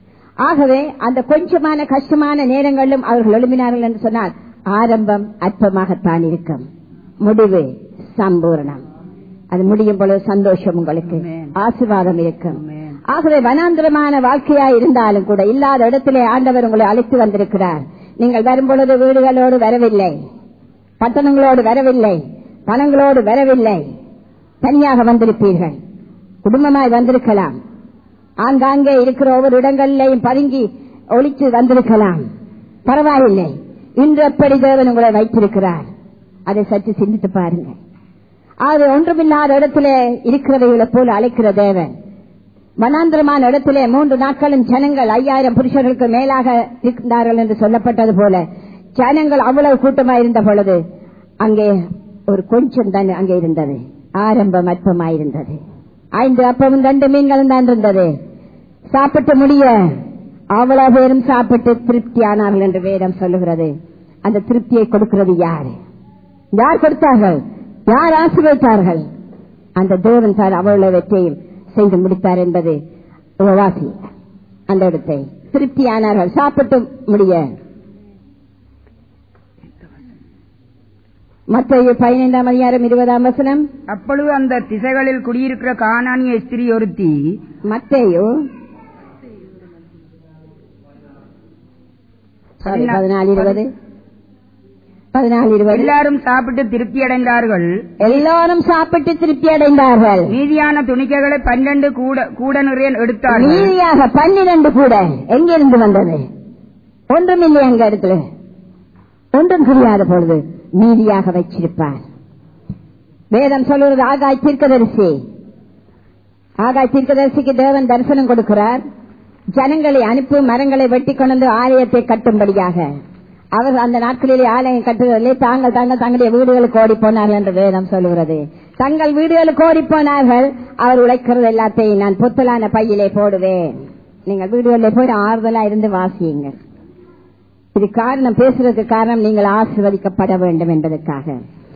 ஆகவே அந்த கொஞ்சமான கஷ்டமான நேரங்களிலும் அவர்கள் எழும்பினார்கள் என்று சொன்னால் ஆரம்பம் அற்பமாகத்தான் இருக்கும் முடிவு சம்பூர்ணம் அது முடியும் பொழுது சந்தோஷம் உங்களுக்கு Amen. ஆசீர்வாதம் இருக்கும் Amen. ஆகவே வனாந்திரமான வாழ்க்கையா இருந்தாலும் கூட இல்லாத இடத்திலே ஆண்டவர் உங்களை அழைத்து வந்திருக்கிறார் நீங்கள் வரும்பொழுது வீடுகளோடு வரவில்லை பட்டணங்களோடு வரவில்லை பணங்களோடு வரவில்லை தனியாக வந்திருப்பீர்கள் குடும்பமாய் வந்திருக்கலாம் ஆங்காங்கே இருக்கிற ஒவ்வொரு இடங்களிலேயும் பதுங்கி ஒளிச்சு வந்திருக்கலாம் பரவாயில்லை இன்று எப்படி தேவன் உங்களை வைத்திருக்கிறார் அதை சற்று சிந்தித்து பாருங்கள் அது ஒன்றுமில்லாத இடத்திலே இருக்கிறவைகளை போல அழைக்கிற தேவன் வனாந்திரமான இடத்திலே மூன்று நாட்களும் ஜனங்கள் ஐயாயிரம் புருஷர்களுக்கு மேலாக இருந்தார்கள் என்று சொல்லப்பட்டது போல ஜனங்கள் அவ்வளவு கூட்டமாக இருந்த பொழுது அங்கே ஒரு கொஞ்சம் தான் அங்கே இருந்தது ஆரம்பம் அற்பமாயிருந்தது ஐந்து அப்பமும் ரெண்டு மீன்களும் தான் இருந்தது சாப்பிட்டு முடிய அவ்வளவு பேரும் சாப்பிட்டு திருப்தி ஆனார்கள் என்று வேதம் சொல்லுகிறது அந்த திருப்தியை கொடுக்கிறது யாரு யார் கொடுத்தார்கள் யார் ஆசீர்வதித்தார்கள் அந்த தேவன் சார் அவ்வளவு வெற்றியும் செய்து முடித்தார் என்பது வாசி அந்த இடத்தை திருப்தியானார்கள் சாப்பிட்டு முடிய மற்ற பதினைந்தாம் அதிகாரம் இருபதாம் வசனம் அப்பொழுது அந்த திசைகளில் குடியிருக்கிற கானானிய ஸ்திரீ ஒருத்தி மத்தேயு சாரி பதினாலு இருபது பதினாலு இருபது எல்லாரும் சாப்பிட்டு திருப்தி அடைந்தார்கள் எல்லாரும் சாப்பிட்டு திருப்தி அடைந்தார்கள் மீதியான துணிக்கைகளை பன்னெண்டு கூட கூட நிறைய எடுத்தார்கள் மீதியாக பன்னிரண்டு கூட எங்கிருந்து வந்தது ஒன்றும் இல்லை எங்க இடத்துல ஒன்றும் புரியாத பொழுது மீதியாக வச்சிருப்பார் வேதம் சொல்லுவது ஆகாய் தீர்க்கதரிசி ஆகாய் தீர்க்கதரிசிக்கு தேவன் தரிசனம் கொடுக்கிறார் ஜனங்களை அனுப்பி மரங்களை வெட்டி கொண்டு வந்து ஆலயத்தை கட்டும்படியாக அவர் அந்த நாட்களிலே ஆலயம் கட்டுவதில்லை தாங்கள் தாங்கள் தங்களுடைய வீடுகளுக்கு ஓடி போனார்கள் என்று வேதம் சொல்லுகிறது தங்கள் வீடுகளுக்கு ஓடி போனார்கள் அவர் உழைக்கிறது எல்லாத்தையும் நான் புத்தலான பையிலே போடுவேன் நீங்கள் வீடுகளில் போய் ஆறுதலா இருந்து வாசியுங்கள் இது காரணம் பேசுறதுக்கு காரணம் நீங்கள் ஆசிர்வதிக்கப்பட வேண்டும் என்பதற்காக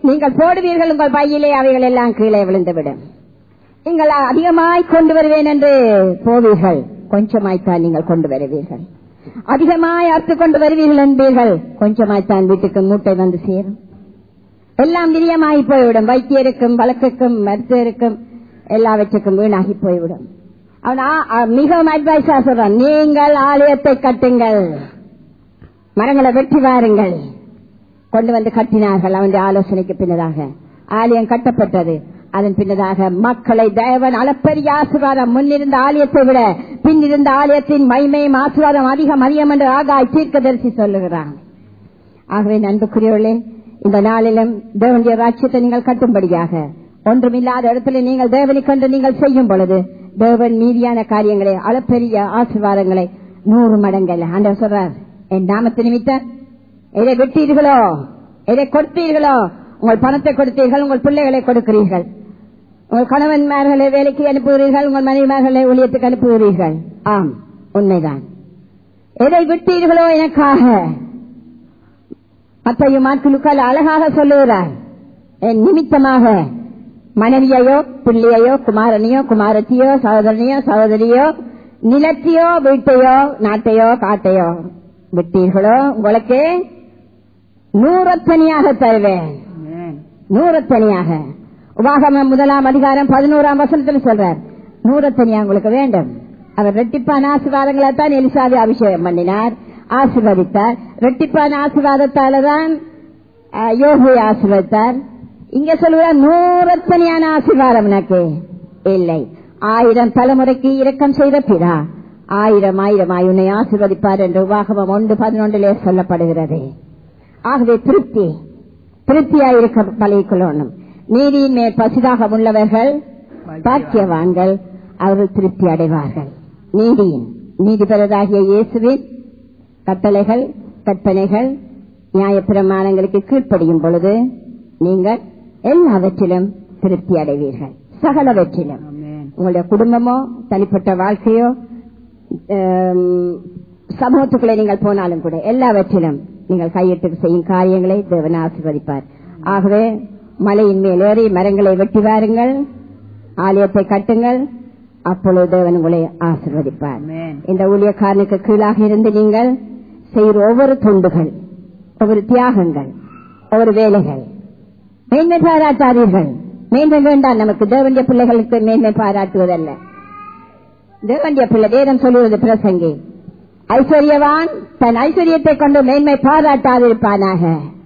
நீங்கள் போடுவீர்கள் உங்கள் பையிலே அவைகள் எல்லாம் கீழே விழுந்துவிடும் நீங்கள் அதிகமாய் கொண்டு வருவேன் என்று போவீர்கள் கொஞ்சமாய்த்தான் நீங்கள் கொண்டு வருவீர்கள் அதிகமாய் அறுத்து கொண்டு வருவீர்கள் என்பீர்கள் கொஞ்சமாய்த்தான் வீட்டுக்கு மூட்டை வந்து சேரும் எல்லாம் விரியமாகி போய்விடும் வைத்தியருக்கும் வழக்குக்கும் மருத்துவருக்கும் எல்லாவற்றுக்கும் வீணாகி போய்விடும் அவன் ஆ- ஆ- மிகவும் அட்வைஸா சொல்றான் நீங்கள் ஆலயத்தை கட்டுங்கள் மரங்களை வெட்டி வாருங்கள் கொண்டு வந்து கட்டினார்கள் அவனுடைய ஆலோசனைக்கு பின்னதாக ஆலயம் கட்டப்பட்டது அதன் பின்னதாக மக்களை தேவன் அளப்பரிய ஆசீர்வாதம் முன்னிருந்த ஆலயத்தை விட பின்னிருந்த ஆலயத்தின் மைமையும் ஆசீர்வாதம் அதிகம் அதிகம் என்று ஆகாய் தீர்க்கதரிசி சொல்லுகிறான் ஆகவே நண்புக்குரியவர்களே இந்த நாளிலும் தேவனுடைய ராட்சியத்தை நீங்கள் கட்டும்படியாக ஒன்றுமில்லாத இடத்துல நீங்கள் தேவனை கண்டு நீங்கள் செய்யும் பொழுது தேவன் மீதியான காரியங்களை அளப்பெரிய ஆசீர்வாதங்களை நூறு மடங்கள் ஆண்டவர் சொல்றார் என் நாமத்து நிமித்தம் எதை விட்டீர்களோ எதை கொடுத்தீர்களோ உங்கள் பணத்தை கொடுத்தீர்கள் உங்கள் பிள்ளைகளை கொடுக்கிறீர்கள் உங்கள் கணவன்மார்களை வேலைக்கு அனுப்புகிறீர்கள் உங்கள் மனைவிமார்களை ஊழியத்துக்கு அனுப்புகிறீர்கள் ஆம் உண்மைதான் எதை விட்டீர்களோ எனக்காக மற்ற மாட்களுக்கால் அழகாக சொல்லுகிறார் என் நிமித்தமாக மனைவியையோ பிள்ளையையோ குமாரனையோ குமாரத்தியோ சகோதரனையோ சகோதரியோ நிலத்தையோ வீட்டையோ நாட்டையோ காட்டையோ விட்டீர்களோ உங்களுக்கு நூறத்தனியாக தருவேன் ஆமென். நூறத்தனியாக உபாகமம் முதலாம் அதிகாரம் பதினோராம் வசனத்தில் சொல்றார் நூறத்தனியா உங்களுக்கு வேண்டும் அவர் ரெட்டிப்பான ஆசீர்வாதங்களை தான் எலிசாவை அபிஷேகம் பண்ணினார் ஆசீர்வதித்தார் ரெட்டிப்பான ஆசீர்வாதத்தால தான் யோகியை ஆசீர்வதித்தார் இங்க சொல்லுவார் நூறத்தனியான ஆசீர்வாதம் எனக்கு இல்லை ஆயிரம் தலைமுறைக்கு இரக்கம் செய்த பிதா ஆயிரம் ஆயிரமாய் உன்னை ஆசீர்வதிப்பார் என்று உபாகமம் ஒன்று பதினொன்றிலே சொல்லப்படுகிறது ஆகவே திருப்தி திருப்தியாயிருக்க பழகிக்கொள்ளணும் நீதியின் மேல் பசிதாக உள்ளவர்கள் பாக்கியவான்கள் அவர்கள் திருப்தி அடைவார்கள் நீதியின் நீதிபரராகிய இயேசுவின் கட்டளைகள் கற்பனைகள் நியாயப்பிரமாணங்களுக்கு கீழ்ப்படியும் பொழுது நீங்கள் எல்லாவற்றிலும் திருப்தி அடைவீர்கள் சகலவற்றிலும் ஆமென். உங்களுடைய குடும்பமோ தனிப்பட்ட வாழ்க்கையோ ஆம், சமூகத்துக்குள்ளே நீங்கள் போனாலும் கூட எல்லாவற்றிலும் நீங்கள் கையிட்டு செய்யும் காரியங்களை தேவன் ஆசீர்வதிப்பார் ஆகவே மலையின் மேல் ஏறி மரங்களை வெட்டி வாருங்கள் ஆலயத்தை கட்டுங்கள் அப்பொழுது தேவன் உங்களை ஆசீர்வதிப்பார் ஆமென். இந்த ஊழியக்காரனுக்கு கீழாக இருந்து நீங்கள் செய்கிற ஒவ்வொரு தொண்டுகள் ஒவ்வொரு தியாகங்கள் ஒவ்வொரு வேலைகள் மேன்மை பாராட்டாதீர்கள் மேன்மை வேண்டாம் நமக்கு தேவனுடைய பிள்ளைகளுக்கு மேன்மை பாராட்டுவதல்ல தேவனுடைய பிள்ளை வேதம் சொல்லுவது பிரசங்கி ஐஸ்வர்யவான் தன் ஐஸ்வர்யத்தை கொண்டு மேன்மை பாராட்டாதிருப்பானாக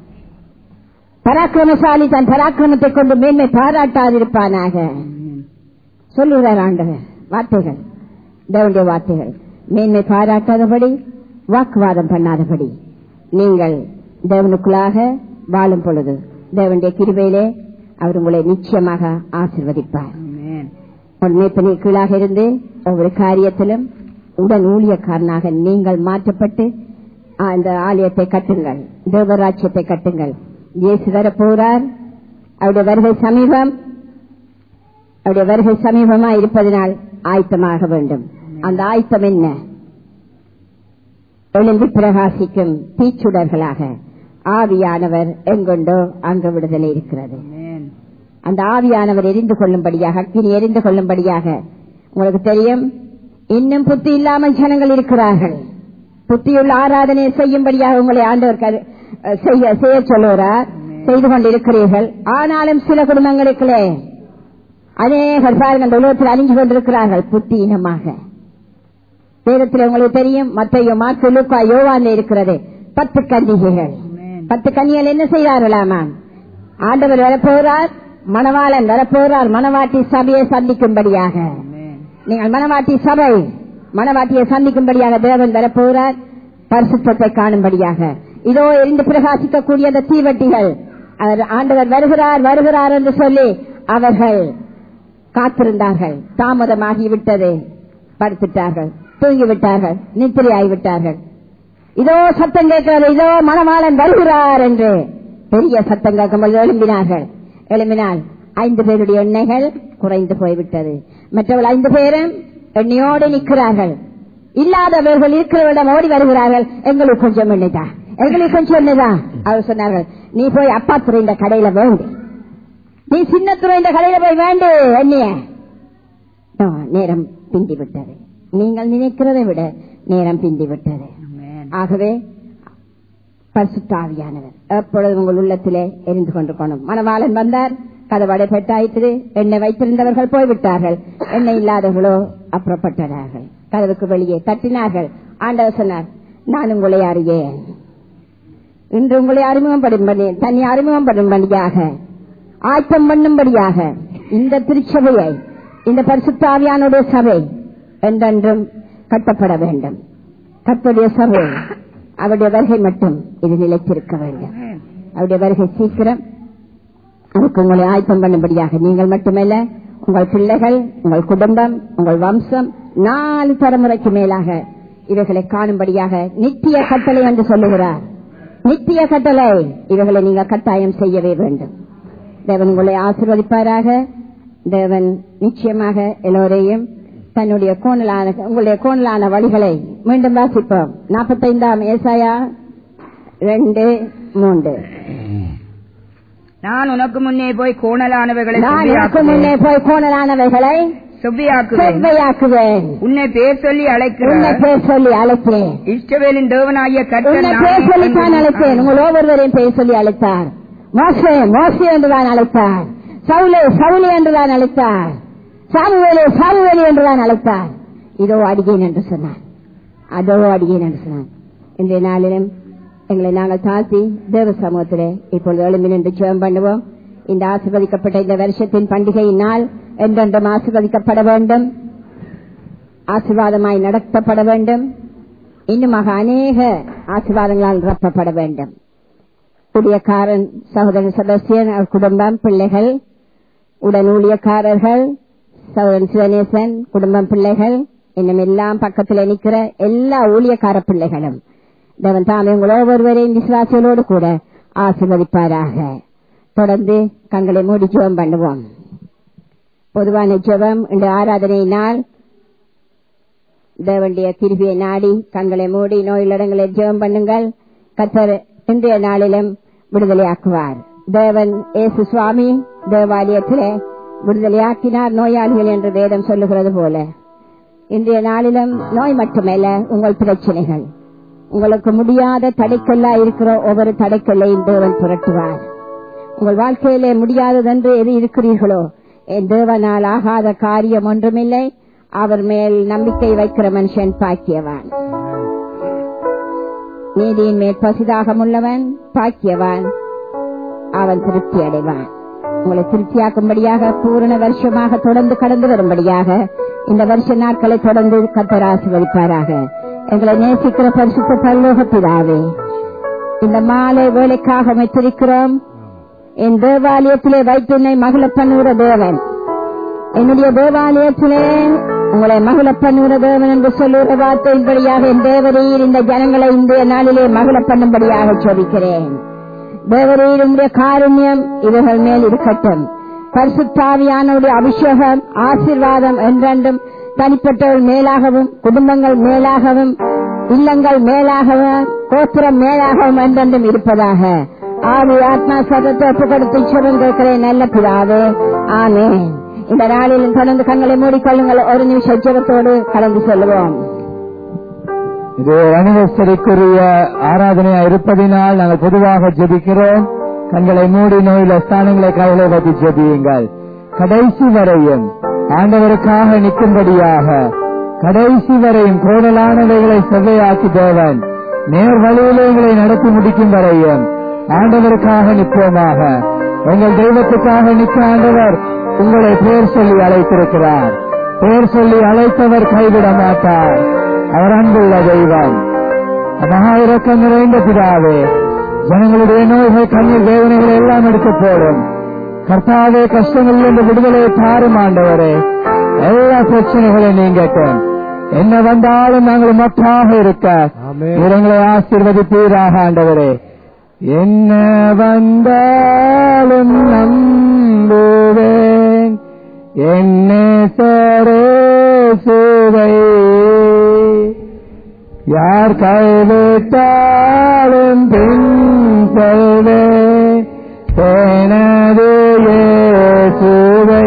பராக்கிரமசாலி தன் பராக்கிரமத்தை கொண்டு மேன்மை பாராட்டாதிருப்பானாக ஆமென். சொல்லுகிறார் ஆண்டவர் வார்த்தைகள் தேவனுடைய வார்த்தைகள் மேன்மை பாராட்டாதபடி வாக்குவாதம் பண்ணாதபடி நீங்கள் தேவனுக்குள்ளாக வாழும் பொழுது தேவனுடைய கிருபையிலே அவர் உங்களை நிச்சயமாக ஆசிர்வதிப்பார் ஆமென். உன் மேற்பனை கீழாக இருந்து ஒவ்வொரு காரியத்திலும் உடன் ஊழியக்காரனாக நீங்கள் மாற்றப்பட்டு அந்த ஆலயத்தை கட்டுங்கள் தேவராட்சியத்தை கட்டுங்கள் இயேசு வரப்போகிறார் அவருடைய வருகை சமீபம் அவருடைய வருகை சமீபமா இருப்பதனால் ஆயத்தமாக வேண்டும் அந்த ஆயத்தம் என்ன எழுந்து பிரகாசிக்கும் தீச்சுடர்களாக ஆவியானவர் எங்கொண்டோ அங்கு விடுதலை இருக்கிறது ஆமென். அந்த ஆவியானவர் எரிந்து கொள்ளும்படியாக அக்கினி எரிந்து கொள்ளும்படியாக உங்களுக்கு தெரியும் இன்னும் புத்தி இல்லாமல் ஜனங்கள் இருக்கிறார்கள் புத்தியுள்ள ஆராதனை செய்யும்படியாக உங்களை ஆண்டவர் கரு- அஹ் செய்ய செய்ய சொல்லுகிறார் செய்து கொண்டிருக்கிறீர்கள் ஆனாலும் சில குடும்பங்களுக்குள்ளே அநேகர் பாருங்கள் இந்த உலகத்தில் அணிஞ்சு கொண்டிருக்கிறார்கள் புத்தியினமாக வேதத்தில் உங்களுக்கு தெரியும் மத்தையோ மாற்கு லூக்கா யோவான்ல இருக்கிறது பத்து கன்னிகைகள் ஆமென். பத்து கன்னிகள் என்ன செய்கிறார்களாமா ஆண்டவர் வரப்போகிறார் மணவாளன் வரப்போகிறார் மணவாட்டி சபையை சந்திக்கும்படியாக ஆமென். நீங்கள் மணவாட்டி சபை மணவாட்டியை சந்திக்கும்படியாக தேவன் வரப்போகிறார் பரிசுத்தத்தை காணும்படியாக இதோ எரிந்து பிரகாசிக்கக்கூடிய அந்த தீவட்டிகள் அவர் ஆண்டவர் வருகிறார் வருகிறார் என்று சொல்லி அவர்கள் காத்திருந்தார்கள் தாமதமாகிவிட்டது படுத்துட்டார்கள் தூங்கிவிட்டார்கள் நித்திரையாகிவிட்டார்கள் இதோ சத்தம் கேட்கிறது இதோ மணவாளன் வருகிறார் என்று பெரிய சத்தம் கேட்கும்போது எழும்பினார்கள் எழும்பினால் ஐந்து பேருடைய எண்ணெய்கள் குறைந்து போய்விட்டது மற்றவர்கள் ஐந்து பேரும் எண்ணெயோடு நிற்கிறார்கள் இல்லாதவர்கள் இருக்கிறவரிடம் ஓடி வருகிறார்கள் எங்களுக்கு கொஞ்சம் எண்ணெய்தான் எங்களுக்கு கொஞ்சம் எண்ணெய்தான் அவர் சொன்னார்கள் நீ போய் அப்பா துறைந்த கடையில வேண்டு நீ சின்ன துறைந்த கடையில போய் வேண்டு என்னைய ஆ, நேரம் பிந்தி விட்டது நீங்கள் நினைக்கிறதை விட நேரம் பிந்தி விட்டது ஆகவே பரிசுத்தாவியானவர் எப்பொழுதும் உங்கள் உள்ளத்திலே எரிந்து கொண்டிருக்கணும் மணவாளன் வந்தார் கதவடை பெட்டாயிற்று எண்ணெய் வைத்திருந்தவர்கள் போய்விட்டார்கள் எண்ணெய் இல்லாதவர்களோ அப்புறப்பட்டார்கள் கதவுக்கு வெளியே தட்டினார்கள் ஆண்டவர் சொன்னார் நான் உங்களை அறியேன் இன்று உங்களை அறிமுகம் பண்ணும்படி தன்னை அறிமுகம் பண்ணும்படியாக ஆயத்தம் பண்ணும்படியாக இந்த திருச்சபையை இந்த பரிசுத்தாவியானுடைய சபை என்றென்றும் கட்டப்பட வேண்டும் கத்துடைய சபை அவருடைய வருகை மட்டும் இது நிலைத்திருக்க வேண்டும் அவருடைய வருகை சீக்கிரம் அதுக்கு உங்களை ஆயத்தம் பண்ணும்படியாக நீங்கள் மட்டுமல்ல உங்கள் பிள்ளைகள் உங்கள் குடும்பம் உங்கள் வம்சம் நாலு தலைமுறைக்கு மேலாக இவைகளை காணும்படியாக நித்திய கட்டளை என்று சொல்லுகிறார் நித்திய கட்டளை இவைகளை நீங்கள் கட்டாயம் செய்யவே வேண்டும் தேவன் உங்களை ஆசிர்வதிப்பாராக தேவன் நிச்சயமாக எல்லோரையும் தன்னுடைய கோணலான உங்களுடைய கோணலான வழிகளை மீண்டும் வாசிப்போம் நாற்பத்தைந்தாம் ஏசாயா ரெண்டு மூன்று நான் உனக்கு முன்னே போய் கோணலானவைகளை நான் எனக்கு செவ்வையாக்குவேன். முன்னே போய் கோணலானவைகளை செவ்வையாக்குவேன் செவ்வையாக்குவேன் உன்னை பேர் சொல்லி உன்னை அழைக்கிறேன் பேர் சொல்லி அழைத்தேன் இஷ்டவேலின் தேவனாகிய கர்த்தர் உன்னை நானே பேர் சொல்லி தான் என்று- அழைத்தேன் உங்கள் ஒவ்வொருவரையும் பேர் சொல்லி அழைத்தார் மோசே மோசே என்றுதான் அழைத்தார் சவுலே சவுலே என்றுதான் அழைத்தார் சாமுவேலே சாமுவேலி என்றுதான் அழைத்தார் இதோ அடியேன் என்று சொன்னார் அதோ அடியேன் என்று சொன்னார் இன்றைய நாளிலும் எங்களை நாங்கள் தாழ்த்தி தேவ சமூகத்திலே இப்பொழுது எழும்பி நின்று ஜெபம் பண்ணுவோம் இந்த ஆசிர்வதிக்கப்பட்ட இந்த வருஷத்தின் பண்டிகையின் நாள் என்றென்றும் ஆசிர்வதிக்கப்பட வேண்டும் ஆசீர்வாதமாய் நடத்தப்பட வேண்டும் இன்னுமாக அநேக ஆசீர்வாதங்களால் நிரப்பப்பட வேண்டும் ஊழியக்காரன் சகோதரன் சதஸ்யன் அவர் குடும்பம் பிள்ளைகள் உடன் ஊழியக்காரர்கள் சகோதரன் சிவநேசன் குடும்பம் பிள்ளைகள் இன்னும் எல்லாம் பக்கத்தில் நிற்கிற எல்லா ஊழியக்கார பிள்ளைகளும் தேவன் தாமே உங்கள் ஒவ்வொருவரையும் விசுவாசிகளோடு கூட ஆசீர்வதிப்பாராக தொடர்ந்து கண்களை மூடி ஜெபம் பண்ணுவோம் பொதுவான ஜெபம் இந்த ஆராதனை நாள் தேவனுடைய கிருபியை நாடி கண்களை மூடி நோயிலிடங்களை ஜெபம் பண்ணுங்கள் கத்தர் இன்றைய நாளிலும் விடுதலையாக்குவார் தேவன் ஏசு சுவாமி தேவாலயத்திலே விடுதலையாக்கினார் நோயாளிகள் என்று வேதம் சொல்லுகிறது போல இன்றைய நாளிலும் நோய் மட்டுமல்ல உங்கள் பிரச்சனைகள் உங்களுக்கு முடியாத தடைக்கல்லா இருக்கிற ஒவ்வொரு தடைக்கல்லையும் தேவன் புரட்டுவார் உங்கள் வாழ்க்கையிலே முடியாததென்று எது இருக்கிறீர்களோ என் தேவனால் ஆகாத காரியம் ஒன்றுமில்லை அவர் மேல் நம்பிக்கை வைக்கிற மனுஷன் பாக்கியவான் நீதியின் மேல் பசிதாகம் உள்ளவன் பாக்கியவான் அவன் திருப்தி அடைவான் உங்களை திருப்தியாக்கும்படியாக பூரண வருஷமாக தொடர்ந்து கடந்து வரும்படியாக இந்த வருஷ நாட்களை தொடர்ந்து கத்தர் ஆசீர்வதிப்பாராக எங்களை நேசிக்கிற பரிசுத்த பரலோகத்திலாவே இந்த மாலை வேலைக்காக அமைத்திருக்கிறோம் என் தேவாலயத்திலே வைத்துன்னை மகள பண்ணுகிற தேவன் என்னுடைய தேவாலயத்திலே உங்களை மகள பண்ணுகிற தேவன் என்று சொல்லுகிற வார்த்தையின்படியாக என் தேவரீர் இந்த ஜனங்களை இன்றைய நாளிலே மகள பண்ணும்படியாக சொல்லிக்கிறேன் தேவரீர் உங்களுடைய காருண்யம் இவர்கள் மேல் இருக்கட்டும் பரிசுத்தாவியானுடைய அபிஷேகம் ஆசீர்வாதம் என்றென்றும் தனிப்பட்டவர்கள் மேலாகவும் குடும்பங்கள் மேலாகவும் இல்லங்கள் மேலாகவும் கோத்திரம் மேலாகவும் என்றென்றும் இருப்பதாக ஆவி ஆத்மா சதத்தை ஒப்பு கொடுத்து சுரம் கேட்கிறேன் நல்ல பிதாவே ஆமென் இந்த நாளில் தொடர்ந்து கண்களை மூடிக்கொள்ளுங்கள் ஒரு நிமிஷம் ஜெபத்தோடு கலந்து செல்வோம் இது அனிவர்சரிக்குரிய ஆராதனையா இருப்பதினால் நாங்கள் பொதுவாக ஜெபிக்கிறோம் கண்களை மூடி நோயில ஸ்தானங்களை கைகளை பற்றி ஜெபியுங்கள் கடைசி வரையும் ஆண்டவருக்காக நிற்கும்படியாக கடைசி வரையும் கோடலானவைகளை செவ்வையாக்கி தேவன் நேர் வழியிலே எங்களை நடத்தி முடிக்கும் வரையும் ஆண்டவருக்காக நிற்போமாக உங்கள் தெய்வத்துக்காக நிற்க ஆண்டவர் உங்களை பேர் சொல்லி அழைத்திருக்கிறார் பேர் சொல்லி அழைத்தவர் கைவிட மாட்டார் அவர் அன்புள்ள தெய்வம் மகா இரக்கம் நிறைந்த பிதாவே ஜனங்களுடைய நோய்கள் கண்ணீர் வேதனைகள் எல்லாம் எடுத்து போடும் கர்த்தாவே கஷ்டங்கள் என்று விடுதலை தாரும் ஆண்டவரே எல்லா பிரச்சனைகளையும் நீங்கட்டும் என்ன வந்தாலும் நாங்கள் மற்றாக இருக்க எங்களை ஆசீர்வதிப்பீராக ஆண்டவரே என்ன வந்தாலும் நம்புவேன் என்ன சரே சுவை யார் கைவிட்டாலும் பின் செல்வேன் எனது இயேசுவை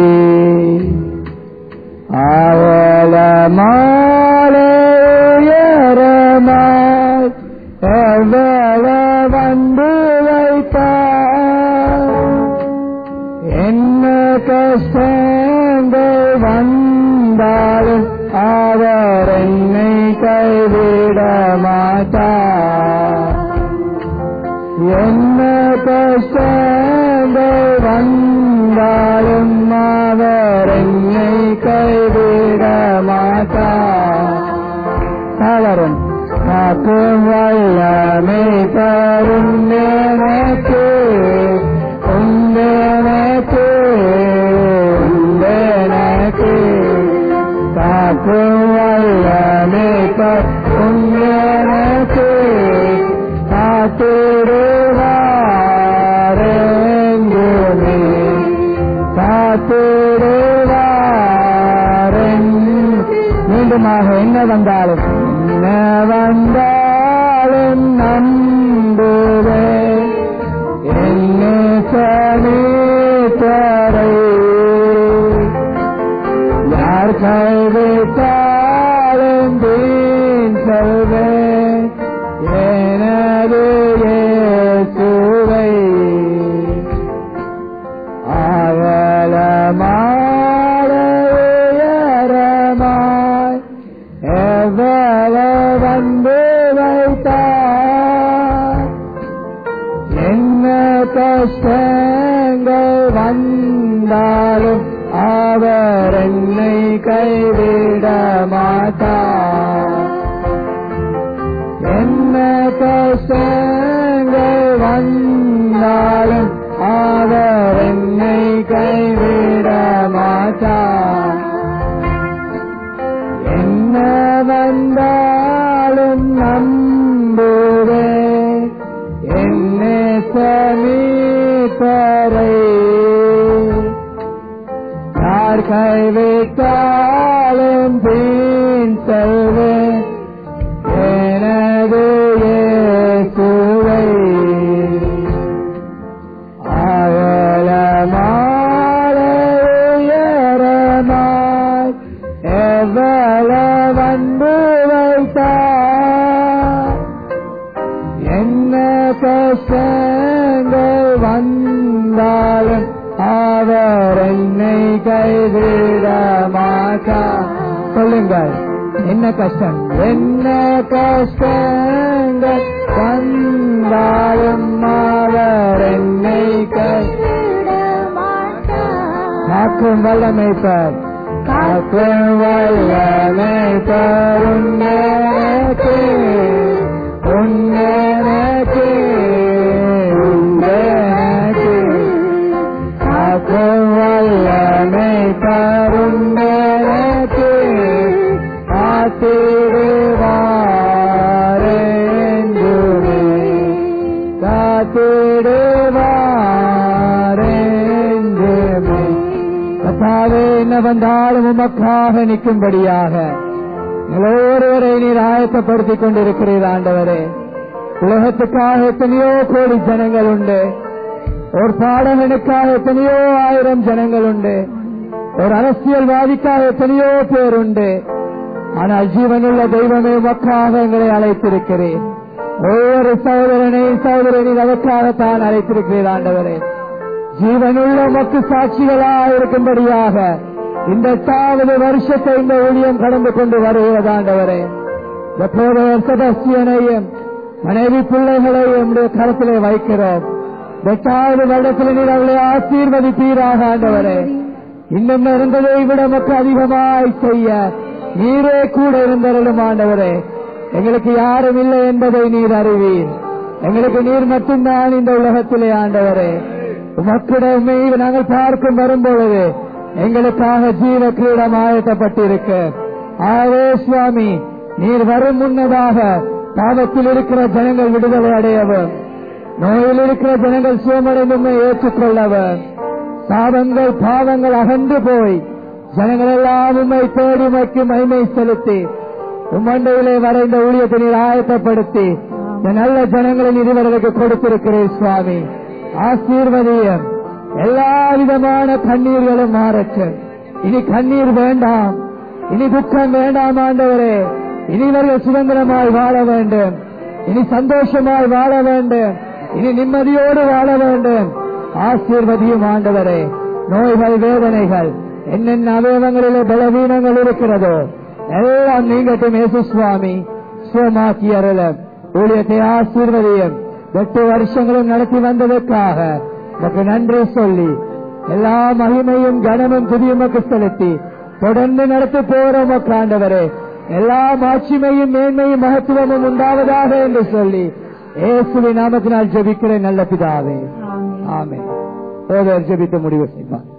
அவலமாலையரமாய் எவ்வள வந்து வைத்தார் என்ன கஷ்டங்கள் வந்தாலும் அவர் என்னை கைவிட மாட்டார் என்ன கஷ்டங்கள் வந்தாலும் அவர் என்னை கைவிட மாட்டார் தவறும் காக்கும் வல்லமை தரும் எனக்கு உந்தனக்கு உந்தனக்கு காக்கும் வல்லமை தரும் எனக்கு காத்திடுவாரெங்குமே காத்திடுவாரென் மீண்டுமாக என்ன வந்தாலும் என்ன வந்தாலும் நம்புவே என்ன சனீத்தரை யார் கைவிட்டாலும் தீன் சொல்வேன் எனது இயேசுவை அவலமாய் எவ்வள வந்து வைத்தார் என்ன கஷ்டங்கள் வந்தாலும் அவர் என்னை கைவிட மாட்டார் என்ன கஷ்டங்கள் வந்தாலும் அவர் என்னை கைவிட மாட்டார் என்ன வந்தாலும் நம்புவே என்ன சமீபரை யார் கைவிட்டாலும் பின் செல்வேன் எனது இயேசுவை ஆழமாய் எவ்வள வந்து வைத்தார் என்ன கஷ்டங்கள் வந்தாலும் அவர் என்னை கைவிட மாட்டார் சொல்லுங்கள் என்ன கஷ்டம் என்ன கஷ்டங்கள் வந்தாலும் அவர் என்னை கை காக்கும் வல்லமை பார் காக்கும் வல்லமை பார் உன்னேக்கு உன்னேக்கு உன்னேக்கு காக்கும் வல்லமை பார் உன்னேக்கு காத்திடுவாரேந்துமே காத்திடுவாரேந்துமே கத்தாவே என்ன வந்தாலும் உமக்காக நிற்கும்படியாக ஒருவரை நீர் ஆயத்தப்படுத்திக் கொண்டிருக்கிறீர் ஆண்டவரே உலகத்துக்காக எத்தனையோ கோடி ஜனங்கள் உண்டு ஒரு பாடகனுக்காக எத்தனையோ ஆயிரம் ஜனங்கள் உண்டு ஒரு அரசியல்வாதிக்காக எத்தனையோ பேர் உண்டு ஆனால் ஜீவனுள்ள தெய்வமே உமக்காக எங்களை அழைத்திருக்கிறேன் ஒவ்வொரு சகோதரனை சகோதரனில் அதற்காகத்தான் அழைத்திருக்கிறேன் ஆண்டவரே ஜீவனுள்ள மக்கு சாட்சிகளாக இருக்கும்படியாக இந்த எட்டாவது வருஷத்தை இந்த ஊழியம் கடந்து கொண்டு வருகிறது ஆண்டவரே எப்போதவர் செபஸ்தியனையும் மனைவி பிள்ளைகளையும் உடைய கருத்திலே வைக்கிறோம் இந்த எட்டாவது வருடத்தில் நீர் அவளை ஆசீர்வதிப்பீராக ஆண்டவரே இன்னும் இருந்ததை விட மக்கள் அதிகமாய் செய்ய நீரே கூட இருந்தருளும் ஆண்டவரே எங்களுக்கு யாரும் இல்லை என்பதை நீர் அறிவீர் எங்களுக்கு நீர் மட்டும்தான் இந்த உலகத்திலே ஆண்டவரே உமக்கிடமே நாங்கள் பார்க்கும் வரும்பொழுது எங்களுக்காக ஜீவ கிரீடம் ஆயத்தப்பட்டிருக்கு ஆவே சுவாமி நீர் வரும் முன்னதாக பாவத்தில் இருக்கிற ஜனங்கள் விடுதலை அடையவும் நோயில் இருக்கிற ஜனங்கள் சுயமடைந்து உண்மை ஏற்றுக்கொள்ளவும் சாபங்கள் பாவங்கள் அகன்று போய் ஜனங்கள் எல்லாம் உண்மை தேடி உமைக்கு மகிமை செலுத்தி உம்மண்டையிலே வரைந்த ஊழியத்தை நீர் ஆயத்தப்படுத்தி இந்த நல்ல ஜனங்களை நீர் இவர்களுக்கு கொடுத்திருக்கிறேன் சுவாமி ஆசீர்வதியம் எல்லா விதமான கண்ணீர்களும் மாறட்டும் இனி கண்ணீர் வேண்டாம் இனி துக்கம் வேண்டாம் ஆண்டவரே இனி இவர்கள் சுதந்திரமாய் வாழ வேண்டும் இனி சந்தோஷமாய் வாழ வேண்டும் இனி நிம்மதியோடு வாழ வேண்டும் ஆசீர்வதியும் ஆண்டவரே நோய்கள் வேதனைகள் என்னென்ன அவயவங்களிலே பலவீனங்கள் இருக்கிறதோ எல்லாம் நீங்கட்டும் இயேசு சுவாமி சுவமாக்கி அருளம் ஊழியத்தை ஆசீர்வதியும் எட்டு வருஷங்களும் நடத்தி வந்ததற்காக உமக்கு நன்றி சொல்லி எல்லா மகிமையும் கனமும் துதியுமக்கு செலுத்தி தொடர்ந்து நடத்தி போற உமக்கு ஆண்டவரே எல்லா மாட்சிமையும் மேன்மையும் மகத்துவமும் உண்டாவதாக என்று சொல்லி இயேசுவின் நாமத்தினால் ஜெபிக்கிறேன் நல்ல பிதாவே ஆமென் சோதர் ஜெபித்து முடிவு செய்வார்